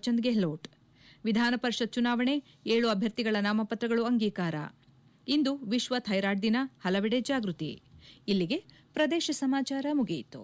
ಥಾವರ್ಚಂದ್ ಗೆಹ್ಲೋಟ್ ವಿಧಾನ ಪರಿಷತ್ ಚುನಾವಣೆ ಏಳು ಅಭ್ಯರ್ಥಿಗಳ ನಾಮಪತ್ರಗಳು ಅಂಗೀಕಾರ ಇಂದು ವಿಶ್ವ ಥೈರಾಯ್ಡ್ ದಿನ ಹಲವೆಡೆ ಜಾಗೃತಿ ಇಲ್ಲಿಗೆ ಪ್ರದೇಶ ಸಮಾಚಾರ ಮುಗಿಯಿತು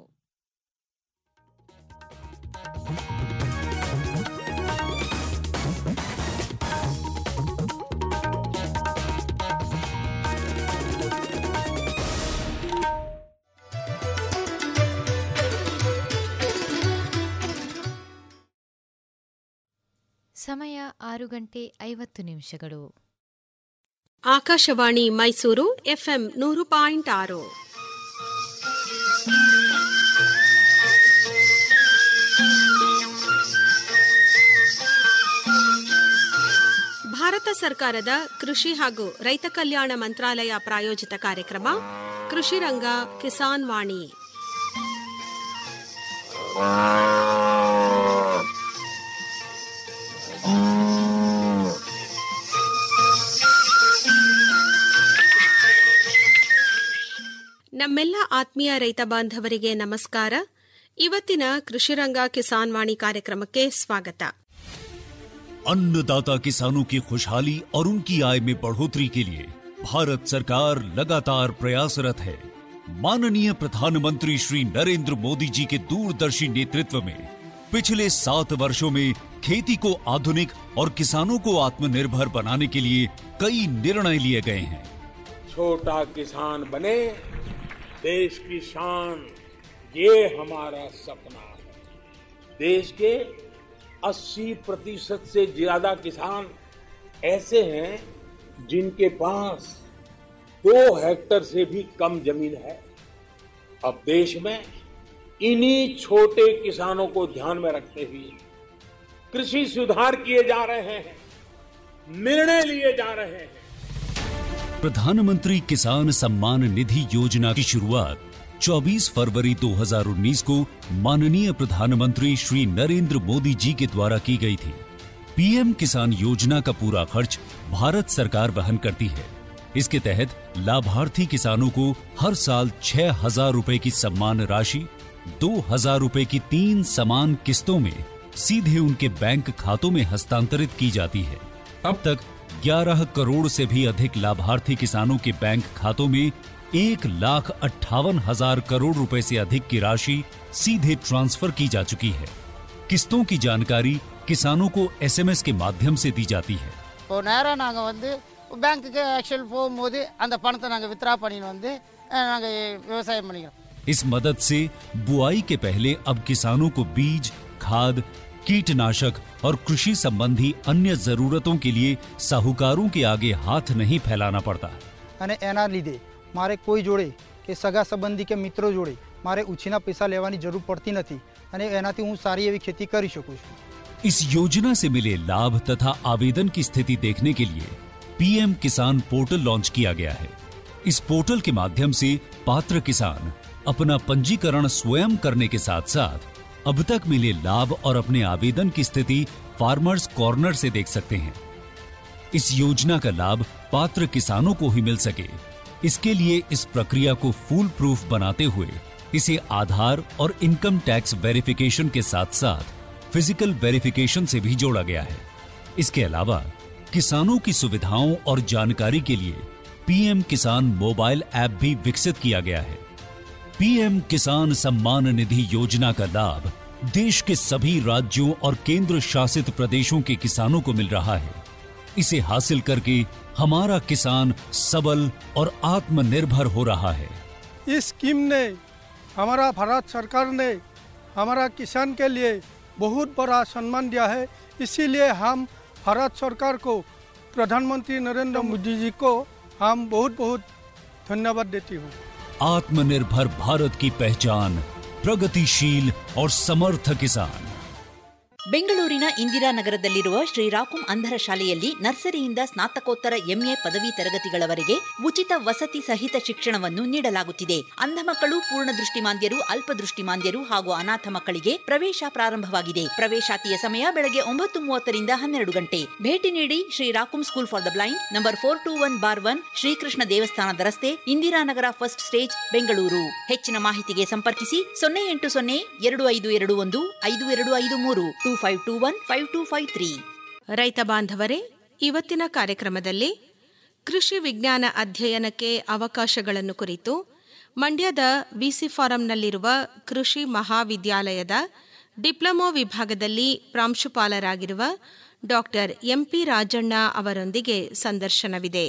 ಸಮಯ ಆರು ಗಂಟೆ ಐವತ್ತು ನಿಮಿಷಗಳು ಆಕಾಶವಾಣಿ ಮೈಸೂರು ಎಫ್ಎಂ ನೂರು ಪಾಯಿಂಟ್ ಆರು ಭಾರತ ಸರ್ಕಾರದ ಕೃಷಿ ಹಾಗೂ ರೈತ ಕಲ್ಯಾಣ ಮಂತ್ರಾಲಯ ಪ್ರಾಯೋಜಿತ ಕಾರ್ಯಕ್ರಮ ಕೃಷಿ ರಂಗ ಕಿಸಾನ್ ವಾಣಿ ನಮ್ಮೆಲ್ಲ ಆತ್ಮೀಯ ರೈತ ಬಾಂಧವರಿಗೆ ನಮಸ್ಕಾರ ಇವತ್ತಿನ ಕೃಷಿರಂಗ ಕಿಸಾನ್ ವಾಣಿ ಕಾರ್ಯಕ್ರಮಕ್ಕೆ ಸ್ವಾಗತ अन्नदाता किसानों की खुशहाली और उनकी आय में बढ़ोतरी के लिए भारत सरकार लगातार प्रयासरत है माननीय प्रधानमंत्री श्री नरेंद्र मोदी जी के दूरदर्शी नेतृत्व में पिछले सात वर्षों में खेती को आधुनिक और किसानों को आत्मनिर्भर बनाने के लिए कई निर्णय लिए गए हैं छोटा किसान बने देश की शान ये हमारा सपना है देश के 80 प्रतिशत से ज्यादा किसान ऐसे हैं जिनके पास दो हेक्टर से भी कम जमीन है अब देश में इन्हीं छोटे किसानों को ध्यान में रखते हुए कृषि सुधार किए जा रहे हैं निर्णय लिए जा रहे हैं प्रधानमंत्री किसान सम्मान निधि योजना की शुरुआत 24 फरवरी 2019 को माननीय प्रधानमंत्री श्री नरेंद्र मोदी जी के द्वारा की गई थी पीएम किसान योजना का पूरा खर्च भारत सरकार वहन करती है इसके तहत लाभार्थी किसानों को हर साल छह हजार रूपए की सम्मान राशि दो हजार रूपए की तीन समान किस्तों में सीधे उनके बैंक खातों में हस्तांतरित की जाती है अब तक 11 करोड़ से भी अधिक लाभार्थी किसानों के बैंक खातों में एक लाख अट्ठावन हजार करोड़ रुपए से अधिक की राशि सीधे ट्रांसफर की जा चुकी है किस्तों की जानकारी किसानों को एसएमएस के माध्यम से दी जाती है இப்போ நேராக நாங்கள் வந்து பேங்க்குக்கு ஆக்சுவல் போகும்போது அந்த பணத்தை நாங்கள் வித்ரா பண்ணின்னு வந்து நாங்கள் விவசாயம் பண்ணிக்கிறோம் इस मदद से बुआई के पहले अब किसानों को बीज खाद कीटनाशक और कृषि संबंधी अन्य जरूरतों के लिए साहूकारों के आगे हाथ नहीं फैलाना पड़ता અને એના લીધે મારે કોઈ જોડે કે સગા સંબંધી કે મિત્રો જોડે મારે ઉછીના પૈસા લેવાની જરૂર પડતી નથી અને એનાથી હું સારી એવી ખેતી કરી શકું છું इस योजना से मिले लाभ तथा आवेदन की स्थिति देखने के लिए पीएम किसान पोर्टल लॉन्च किया गया है इस पोर्टल के माध्यम से पात्र किसान अपना पंजीकरण स्वयं करने के साथ साथ अब तक मिले लाभ और अपने आवेदन की स्थिति फार्मर्स कॉर्नर से देख सकते हैं इस योजना का लाभ पात्र किसानों को ही मिल सके इसके लिए इस प्रक्रिया को फूल प्रूफ बनाते हुए इसे आधार और इनकम टैक्स वेरिफिकेशन के साथ साथ फिजिकल वेरिफिकेशन से भी जोड़ा गया है इसके अलावा किसानों की सुविधाओं और जानकारी के लिए पीएम किसान मोबाइल ऐप भी विकसित किया गया है पीएम किसान सम्मान निधि योजना का लाभ देश के सभी राज्यों और केंद्र शासित प्रदेशों के किसानों को मिल रहा है इसे हासिल करके हमारा किसान सबल और आत्मनिर्भर हो रहा है इस स्कीम ने हमारा भारत सरकार ने हमारा किसान के लिए बहुत बड़ा सम्मान दिया है इसीलिए हम भारत सरकार को प्रधानमंत्री नरेंद्र मोदी जी को हम बहुत बहुत धन्यवाद देती हूँ आत्मनिर्भर भारत की पहचान प्रगतिशील और समर्थ किसान ಬೆಂಗಳೂರಿನ ಇಂದಿರಾನಗರದಲ್ಲಿರುವ ಶ್ರೀರಾಕುಂ ಅಂಧರ ಶಾಲೆಯಲ್ಲಿ ನರ್ಸರಿಯಿಂದ ಸ್ನಾತಕೋತ್ತರ ಎಂಎ ಪದವಿ ತರಗತಿಗಳವರೆಗೆ ಉಚಿತ ವಸತಿ ಸಹಿತ ಶಿಕ್ಷಣವನ್ನು ನೀಡಲಾಗುತ್ತಿದೆ ಅಂಧ ಮಕ್ಕಳು ಪೂರ್ಣ ದೃಷ್ಟಿಮಾಂದ್ಯರು ಅಲ್ಪದೃಷ್ಟಿಮಾಂದ್ಯರು ಹಾಗೂ ಅನಾಥ ಮಕ್ಕಳಿಗೆ ಪ್ರವೇಶ ಪ್ರಾರಂಭವಾಗಿದೆ ಪ್ರವೇಶಾತಿಯ ಸಮಯ ಬೆಳಗ್ಗೆ ಒಂಬತ್ತು ಮೂವತ್ತರಿಂದ ಹನ್ನೆರಡು ಗಂಟೆ ಭೇಟಿ ನೀಡಿ ಶ್ರೀರಾಕುಂ school for the blind number four two one bar one Srikrishna ದೇವಸ್ಥಾನದ ರಸ್ತೆ ಇಂದಿರಾನಗರ ಫಸ್ಟ್ ಸ್ಟೇಜ್ ಬೆಂಗಳೂರು ಹೆಚ್ಚಿನ ಮಾಹಿತಿಗೆ ಸಂಪರ್ಕಿಸಿ ಸೊನ್ನೆ ಎಂಟು ಸೊನ್ನೆ ಎರಡು ಐದು ಎರಡು ಒಂದು ಐದು ಎರಡು ಐದು ಮೂರು two two five two one five two five three ರೈತ ಬಾಂಧವರೇ ಇವತ್ತಿನ ಕಾರ್ಯಕ್ರಮದಲ್ಲಿ ಕೃಷಿ ವಿಜ್ಞಾನ ಅಧ್ಯಯನಕ್ಕೆ ಅವಕಾಶಗಳನ್ನು ಕುರಿತು ಮಂಡ್ಯದ ವಿಸಿ ಫಾರಂನಲ್ಲಿರುವ ಕೃಷಿ ಮಹಾವಿದ್ಯಾಲಯದ ಡಿಪ್ಲೊಮೊ ವಿಭಾಗದಲ್ಲಿ ಪ್ರಾಂಶುಪಾಲರಾಗಿರುವ ಡಾಕ್ಟರ್ ಎಂಪಿ ರಾಜಣ್ಣ ಅವರೊಂದಿಗೆ ಸಂದರ್ಶನವಿದೆ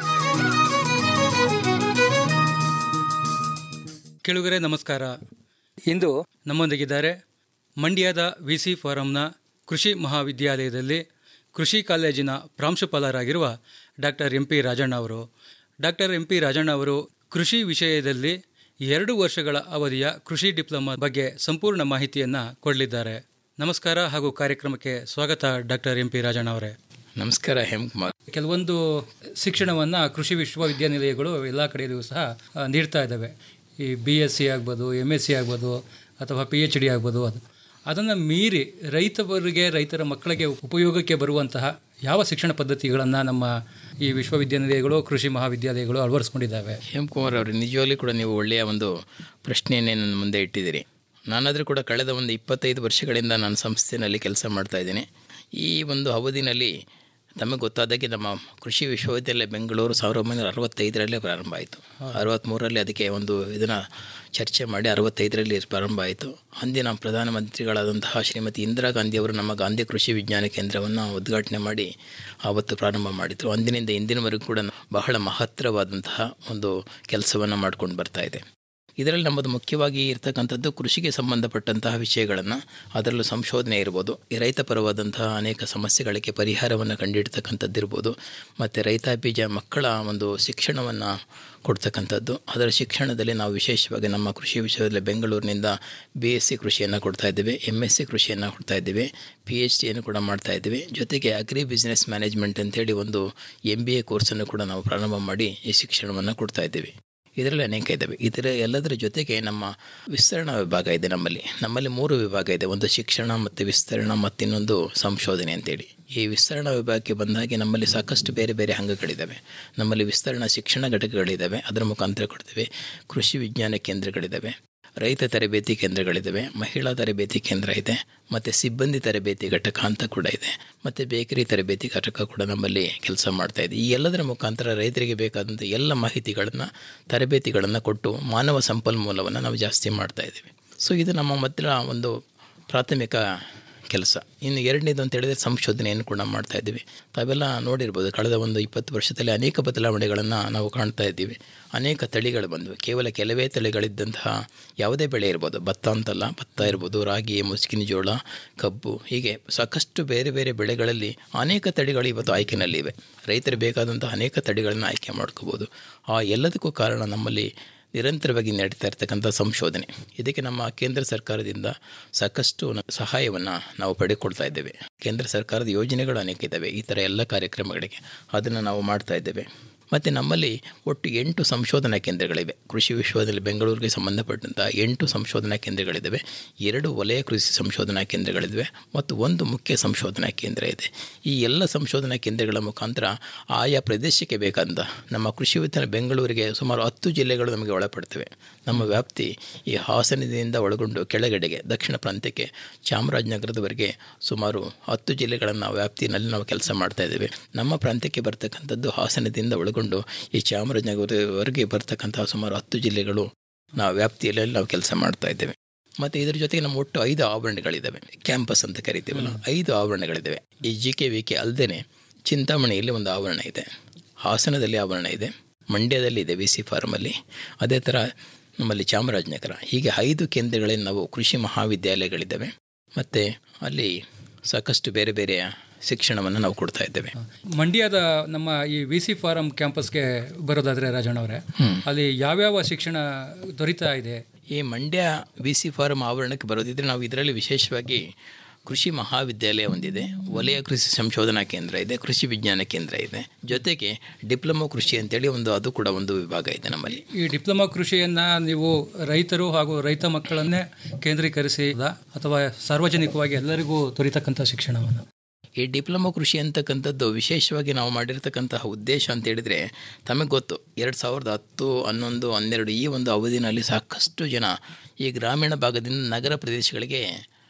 ಕೆಳಗರೆ ನಮಸ್ಕಾರ ಇಂದು ನಮ್ಮೊಂದಿಗಿದ್ದಾರೆ ಮಂಡ್ಯದ ವಿ ಸಿ ಫಾರಂನ ಕೃಷಿ ಮಹಾವಿದ್ಯಾಲಯದಲ್ಲಿ ಕೃಷಿ ಕಾಲೇಜಿನ ಪ್ರಾಂಶುಪಾಲರಾಗಿರುವ ಡಾಕ್ಟರ್ ಎಂ ಪಿ ರಾಜಣ್ಣ ಅವರು ಡಾಕ್ಟರ್ ಎಂ ಪಿ ರಾಜಣ್ಣ ಅವರು ಕೃಷಿ ವಿಷಯದಲ್ಲಿ ಎರಡು ವರ್ಷಗಳ ಅವಧಿಯ ಕೃಷಿ ಡಿಪ್ಲೊಮಾ ಬಗ್ಗೆ ಸಂಪೂರ್ಣ ಮಾಹಿತಿಯನ್ನು ಕೊಡಲಿದ್ದಾರೆ ನಮಸ್ಕಾರ ಹಾಗೂ ಕಾರ್ಯಕ್ರಮಕ್ಕೆ ಸ್ವಾಗತ ಡಾಕ್ಟರ್ ಎಂ ಪಿ ರಾಜಣ್ಣ ಅವರೇ ನಮಸ್ಕಾರ ಹೇಮಕುಮಾರ್ ಕೆಲವೊಂದು ಶಿಕ್ಷಣವನ್ನು ಕೃಷಿ ವಿಶ್ವವಿದ್ಯಾನಿಲಯಗಳು ಎಲ್ಲ ಕಡೆಯಲ್ಲೂ ಸಹ ಆ, ನೀಡ್ತಾ ಇದ್ದಾವೆ ಈ ಬಿ ಎಸ್ ಸಿ ಆಗ್ಬೋದು ಎಮ್ ಎಸ್ ಸಿ ಆಗ್ಬೋದು ಅಥವಾ ಪಿ ಎಚ್ ಡಿ ಆಗ್ಬೋದು ಅದು ಅದನ್ನು ಮೀರಿ ರೈತರಿಗೆ ರೈತರ ಮಕ್ಕಳಿಗೆ ಉಪಯೋಗಕ್ಕೆ ಬರುವಂತಹ ಯಾವ ಶಿಕ್ಷಣ ಪದ್ಧತಿಗಳನ್ನು ನಮ್ಮ ಈ ವಿಶ್ವವಿದ್ಯಾನಿಲಯಗಳು ಕೃಷಿ ಮಹಾವಿದ್ಯಾಲಯಗಳು ಅಳವಡಿಸ್ಕೊಂಡಿದ್ದಾವೆ ಹೇಮಕುಮಾರ್ ಅವರು ನಿಜವಾಗ್ಲೂ ಕೂಡ ನೀವು ಒಳ್ಳೆಯ ಒಂದು ಪ್ರಶ್ನೆಯನ್ನೇ ನನ್ನ ಮುಂದೆ ಇಟ್ಟಿದ್ದೀರಿ ನಾನಾದರೂ ಕೂಡ ಕಳೆದ ಒಂದು ಇಪ್ಪತ್ತೈದು ವರ್ಷಗಳಿಂದ ನಾನು ಸಂಸ್ಥೆಯಲ್ಲಿ ಕೆಲಸ ಮಾಡ್ತಾ ಇದ್ದೀನಿ ಈ ಒಂದು ಅವಧಿನಲ್ಲಿ ತಮಗೆ ಗೊತ್ತಾದಾಗೆ ನಮ್ಮ ಕೃಷಿ ವಿಶ್ವವಿದ್ಯಾಲಯ ಬೆಂಗಳೂರು ಸಾವಿರದ ಒಂಬೈನೂರ ಅರವತ್ತೈದರಲ್ಲೇ ಪ್ರಾರಂಭ ಆಯಿತು ಅರವತ್ತ್ಮೂರರಲ್ಲಿ ಅದಕ್ಕೆ ಒಂದು ಇದನ್ನು ಚರ್ಚೆ ಮಾಡಿ ಅರವತ್ತೈದರಲ್ಲಿ ಪ್ರಾರಂಭ ಆಯಿತು ಅಂದಿನ ಪ್ರಧಾನಮಂತ್ರಿಗಳಾದಂತಹ ಶ್ರೀಮತಿ ಇಂದಿರಾ ಗಾಂಧಿಯವರು ನಮ್ಮ ಗಾಂಧಿ ಕೃಷಿ ವಿಜ್ಞಾನ ಕೇಂದ್ರವನ್ನು ಉದ್ಘಾಟನೆ ಮಾಡಿ ಆವತ್ತು ಪ್ರಾರಂಭ ಮಾಡಿದರು ಅಂದಿನಿಂದ ಇಂದಿನವರೆಗೂ ಕೂಡ ಬಹಳ ಮಹತ್ತರವಾದಂತಹ ಒಂದು ಕೆಲಸವನ್ನು ಮಾಡ್ಕೊಂಡು ಬರ್ತಾ ಇದೆ ಇದರಲ್ಲಿ ನಮ್ಮದು ಮುಖ್ಯವಾಗಿ ಇರ್ತಕ್ಕಂಥದ್ದು ಕೃಷಿಗೆ ಸಂಬಂಧಪಟ್ಟಂತಹ ವಿಷಯಗಳನ್ನು ಅದರಲ್ಲೂ ಸಂಶೋಧನೆ ಇರ್ಬೋದು ಈ ರೈತ ಪರವಾದಂತಹ ಅನೇಕ ಸಮಸ್ಯೆಗಳಿಗೆ ಪರಿಹಾರವನ್ನು ಕಂಡುಹಿಡ್ತಕ್ಕಂಥದ್ದು ಇರ್ಬೋದು ಮತ್ತು ರೈತಾಬೀಜ ಮಕ್ಕಳ ಒಂದು ಶಿಕ್ಷಣವನ್ನು ಕೊಡ್ತಕ್ಕಂಥದ್ದು ಅದರ ಶಿಕ್ಷಣದಲ್ಲಿ ನಾವು ವಿಶೇಷವಾಗಿ ನಮ್ಮ ಕೃಷಿ ವಿಶ್ವವಿದ್ಯಾಲಯ ಬೆಂಗಳೂರಿನಿಂದ ಬಿ ಎಸ್ ಸಿ ಕೃಷಿಯನ್ನು ಕೊಡ್ತಾ ಇದ್ದೇವೆ ಎಮ್ ಎಸ್ ಸಿ ಕೃಷಿಯನ್ನು ಕೊಡ್ತಾ ಇದ್ದೇವೆ ಪಿ ಎಚ್ ಡಿಯನ್ನು ಕೂಡ ಮಾಡ್ತಾ ಇದ್ದೇವೆ ಜೊತೆಗೆ ಅಗ್ರಿ ಬಿಸ್ನೆಸ್ ಮ್ಯಾನೇಜ್ಮೆಂಟ್ ಅಂತೇಳಿ ಒಂದು ಎಮ್ ಬಿ ಎ ಕೋರ್ಸನ್ನು ಕೂಡ ನಾವು ಪ್ರಾರಂಭ ಮಾಡಿ ಈ ಶಿಕ್ಷಣವನ್ನು ಕೊಡ್ತಾ ಇದ್ದೇವೆ ಇದರಲ್ಲಿ ಅನೇಕ ಇದ್ದಾವೆ ಇದರ ಎಲ್ಲದರ ಜೊತೆಗೆ ನಮ್ಮ ವಿಸ್ತರಣಾ ವಿಭಾಗ ಇದೆ ನಮ್ಮಲ್ಲಿ ನಮ್ಮಲ್ಲಿ ಮೂರು ವಿಭಾಗ ಇದೆ ಒಂದು ಶಿಕ್ಷಣ ಮತ್ತು ವಿಸ್ತರಣಾ ಮತ್ತು ಇನ್ನೊಂದು ಸಂಶೋಧನೆ ಅಂತೇಳಿ ಈ ವಿಸ್ತರಣಾ ವಿಭಾಗಕ್ಕೆ ಬಂದಾಗೆ ನಮ್ಮಲ್ಲಿ ಸಾಕಷ್ಟು ಬೇರೆ ಬೇರೆ ಅಂಗಗಳಿದ್ದಾವೆ ನಮ್ಮಲ್ಲಿ ವಿಸ್ತರಣಾ ಶಿಕ್ಷಣ ಘಟಕಗಳಿದ್ದಾವೆ ಅದರ ಮುಖಾಂತರ ಕೊಡ್ತೇವೆ ಕೃಷಿ ವಿಜ್ಞಾನ ಕೇಂದ್ರಗಳಿದ್ದಾವೆ ರೈತ ತರಬೇತಿ ಕೇಂದ್ರಗಳಿದ್ದಾವೆ ಮಹಿಳಾ ತರಬೇತಿ ಕೇಂದ್ರ ಇದೆ ಮತ್ತು ಸಿಬ್ಬಂದಿ ತರಬೇತಿ ಘಟಕ ಅಂತ ಕೂಡ ಇದೆ ಮತ್ತು ಬೇಕರಿ ತರಬೇತಿ ಘಟಕ ಕೂಡ ನಮ್ಮಲ್ಲಿ ಕೆಲಸ ಮಾಡ್ತಾ ಇದೆ ಈ ಎಲ್ಲದರ ಮುಖಾಂತರ ರೈತರಿಗೆ ಬೇಕಾದಂಥ ಎಲ್ಲ ಮಾಹಿತಿಗಳನ್ನು ತರಬೇತಿಗಳನ್ನು ಕೊಟ್ಟು ಮಾನವ ಸಂಪನ್ಮೂಲವನ್ನು ನಾವು ಜಾಸ್ತಿ ಮಾಡ್ತಾ ಇದ್ದೀವಿ ಸೊ ಇದು ನಮ್ಮ ಮಾತ್ರ ಒಂದು ಪ್ರಾಥಮಿಕ ಕೆಲಸ ಇನ್ನು ಎರಡನೇದು ಅಂತ ಹೇಳಿದರೆ ಸಂಶೋಧನೆಯನ್ನು ಕೂಡ ಮಾಡ್ತಾ ಇದ್ದೀವಿ ತಾವೆಲ್ಲ ನೋಡಿರ್ಬೋದು ಕಳೆದ ಒಂದು ಇಪ್ಪತ್ತು ವರ್ಷದಲ್ಲಿ ಅನೇಕ ಬದಲಾವಣೆಗಳನ್ನು ನಾವು ಕಾಣ್ತಾ ಇದ್ದೀವಿ ಅನೇಕ ತಳಿಗಳು ಬಂದವು ಕೇವಲ ಕೆಲವೇ ತಳಿಗಳಿದ್ದಂತಹ ಯಾವುದೇ ಬೆಳೆ ಇರ್ಬೋದು ಭತ್ತ ಅಂತಲ್ಲ ಭತ್ತ ಇರ್ಬೋದು ರಾಗಿ ಮುಸ್ಕಿನ ಜೋಳ ಕಬ್ಬು ಹೀಗೆ ಸಾಕಷ್ಟು ಬೇರೆ ಬೇರೆ ಬೆಳೆಗಳಲ್ಲಿ ಅನೇಕ ತಳಿಗಳು ಇವತ್ತು ಆಯ್ಕೆನಲ್ಲಿವೆ ರೈತರು ಬೇಕಾದಂತಹ ಅನೇಕ ತಳಿಗಳನ್ನು ಆಯ್ಕೆ ಮಾಡ್ಕೋಬೋದು ಆ ಎಲ್ಲದಕ್ಕೂ ಕಾರಣ ನಮ್ಮಲ್ಲಿ ನಿರಂತರವಾಗಿ ನಡೀತಾ ಇರ್ತಕ್ಕಂಥ ಸಂಶೋಧನೆ ಇದಕ್ಕೆ ನಮ್ಮ ಕೇಂದ್ರ ಸರ್ಕಾರದಿಂದ ಸಾಕಷ್ಟು ನ- ಸಹಾಯವನ್ನು ನಾವು ಪಡೆದುಕೊಳ್ತಾ ಇದ್ದೇವೆ ಕೇಂದ್ರ ಸರ್ಕಾರದ ಯೋಜನೆಗಳು ಅನೇಕ ಇದ್ದಾವೆ ಈ ಥರ ಎಲ್ಲ ಕಾರ್ಯಕ್ರಮಗಳಿಗೆ ಅದನ್ನು ನಾವು ಮಾಡ್ತಾ ಇದ್ದೇವೆ ಮತ್ತು ನಮ್ಮಲ್ಲಿ ಒಟ್ಟು ಎಂಟು ಸಂಶೋಧನಾ ಕೇಂದ್ರಗಳಿವೆ ಕೃಷಿ ವಿಶ್ವವಿದ್ಯಾಲಯ ಬೆಂಗಳೂರಿಗೆ ಸಂಬಂಧಪಟ್ಟಂಥ ಎಂಟು ಸಂಶೋಧನಾ ಕೇಂದ್ರಗಳಿದ್ದಾವೆ ಎರಡು ವಲಯ ಕೃಷಿ ಸಂಶೋಧನಾ ಕೇಂದ್ರಗಳಿವೆ ಮತ್ತು ಒಂದು ಮುಖ್ಯ ಸಂಶೋಧನಾ ಕೇಂದ್ರ ಇದೆ ಈ ಎಲ್ಲ ಸಂಶೋಧನಾ ಕೇಂದ್ರಗಳ ಮುಖಾಂತರ ಆಯಾ ಪ್ರದೇಶಕ್ಕೆ ಬೇಕಾದಂಥ ನಮ್ಮ ಕೃಷಿ ವಿಜ್ಞಾನ ಬೆಂಗಳೂರಿಗೆ ಸುಮಾರು ಹತ್ತು ಜಿಲ್ಲೆಗಳು ನಮಗೆ ಒಳಪಡ್ತವೆ ನಮ್ಮ ವ್ಯಾಪ್ತಿ ಈ ಹಾಸನದಿಂದ ಒಳಗೊಂಡು ಕೆಳಗಡೆಗೆ ದಕ್ಷಿಣ ಪ್ರಾಂತ್ಯಕ್ಕೆ ಚಾಮರಾಜನಗರದವರೆಗೆ ಸುಮಾರು ಹತ್ತು ಜಿಲ್ಲೆಗಳನ್ನು ವ್ಯಾಪ್ತಿನಲ್ಲಿ ನಾವು ಕೆಲಸ ಮಾಡ್ತಾ ಇದ್ದೇವೆ ನಮ್ಮ ಪ್ರಾಂತ್ಯಕ್ಕೆ ಬರ್ತಕ್ಕಂಥದ್ದು ಹಾಸನದಿಂದ ಒಳಗೊಂಡು ಈ ಚಾಮರಾಜನಗರವರೆಗೆ ಬರ್ತಕ್ಕಂತಹ ಸುಮಾರು ಹತ್ತು ಜಿಲ್ಲೆಗಳು ನಾವು ವ್ಯಾಪ್ತಿಯಲ್ಲಿ ನಾವು ಕೆಲಸ ಮಾಡ್ತಾ ಇದ್ದೇವೆ ಮತ್ತು ಇದರ ಜೊತೆಗೆ ನಮ್ಮ ಒಟ್ಟು ಐದು ಆವರಣಗಳಿದ್ದಾವೆ ಕ್ಯಾಂಪಸ್ ಅಂತ ಕರಿತೀವಲ್ಲ ಐದು ಆವರಣಗಳಿದ್ದಾವೆ ಈ ಜಿ ಕೆ ವಿ ಕೆ ಅಲ್ಲದೆ ಚಿಂತಾಮಣಿಯಲ್ಲಿ ಒಂದು ಆವರಣ ಇದೆ ಹಾಸನದಲ್ಲಿ ಆವರಣ ಇದೆ ಮಂಡ್ಯದಲ್ಲಿ ಇದೆ ವಿ ಸಿ ಫಾರ್ಮಲ್ಲಿ ಅದೇ ಥರ ನಮ್ಮಲ್ಲಿ ಚಾಮರಾಜನಗರ ಹೀಗೆ ಐದು ಕೇಂದ್ರಗಳಲ್ಲಿ ನಾವು ಕೃಷಿ ಮಹಾವಿದ್ಯಾಲಯಗಳಿದ್ದಾವೆ ಮತ್ತು ಅಲ್ಲಿ ಸಾಕಷ್ಟು ಬೇರೆ ಬೇರೆಯ ಶಿಕ್ಷಣವನ್ನು ನಾವು ಕೊಡ್ತಾ ಇದ್ದೇವೆ ಮಂಡ್ಯದ ನಮ್ಮ ಈ ವಿ ಸಿ ಫಾರಂ ಕ್ಯಾಂಪಸ್ಗೆ ಬರೋದಾದ್ರೆ ರಾಜಣ್ಣವರೇ ಅಲ್ಲಿ ಯಾವ್ಯಾವ ಶಿಕ್ಷಣ ದೊರೀತಾ ಇದೆ ಈ ಮಂಡ್ಯ ವಿ ಸಿ ಫಾರಂ ಆವರಣಕ್ಕೆ ಬರೋದಿದ್ರೆ ನಾವು ಇದರಲ್ಲಿ ವಿಶೇಷವಾಗಿ ಕೃಷಿ ಮಹಾವಿದ್ಯಾಲಯ ಒಂದಿದೆ ವಲಯ ಕೃಷಿ ಸಂಶೋಧನಾ ಕೇಂದ್ರ ಇದೆ ಕೃಷಿ ವಿಜ್ಞಾನ ಕೇಂದ್ರ ಇದೆ ಜೊತೆಗೆ ಡಿಪ್ಲೊಮೊ ಕೃಷಿ ಅಂತೇಳಿ ಒಂದು ಅದು ಕೂಡ ಒಂದು ವಿಭಾಗ ಇದೆ ನಮ್ಮಲ್ಲಿ ಈ ಡಿಪ್ಲೊಮಾ ಕೃಷಿಯನ್ನ ನೀವು ರೈತರು ಹಾಗೂ ರೈತ ಮಕ್ಕಳನ್ನೇ ಕೇಂದ್ರೀಕರಿಸಿ ಅಥವಾ ಸಾರ್ವಜನಿಕವಾಗಿ ಎಲ್ಲರಿಗೂ ದೊರೀತಕ್ಕಂಥ ಶಿಕ್ಷಣವನ್ನು ಈ ಡಿಪ್ಲೊಮೊ ಕೃಷಿ ಅಂತಕ್ಕಂಥದ್ದು ವಿಶೇಷವಾಗಿ ನಾವು ಮಾಡಿರ್ತಕ್ಕಂತಹ ಉದ್ದೇಶ ಅಂತ ಹೇಳಿದರೆ ತಮಗೆ ಗೊತ್ತು ಎರಡು ಸಾವಿರದ ಹತ್ತು ಹನ್ನೊಂದು ಹನ್ನೆರಡು ಈ ಒಂದು ಅವಧಿನಲ್ಲಿ ಸಾಕಷ್ಟು ಜನ ಈ ಗ್ರಾಮೀಣ ಭಾಗದಿಂದ ನಗರ ಪ್ರದೇಶಗಳಿಗೆ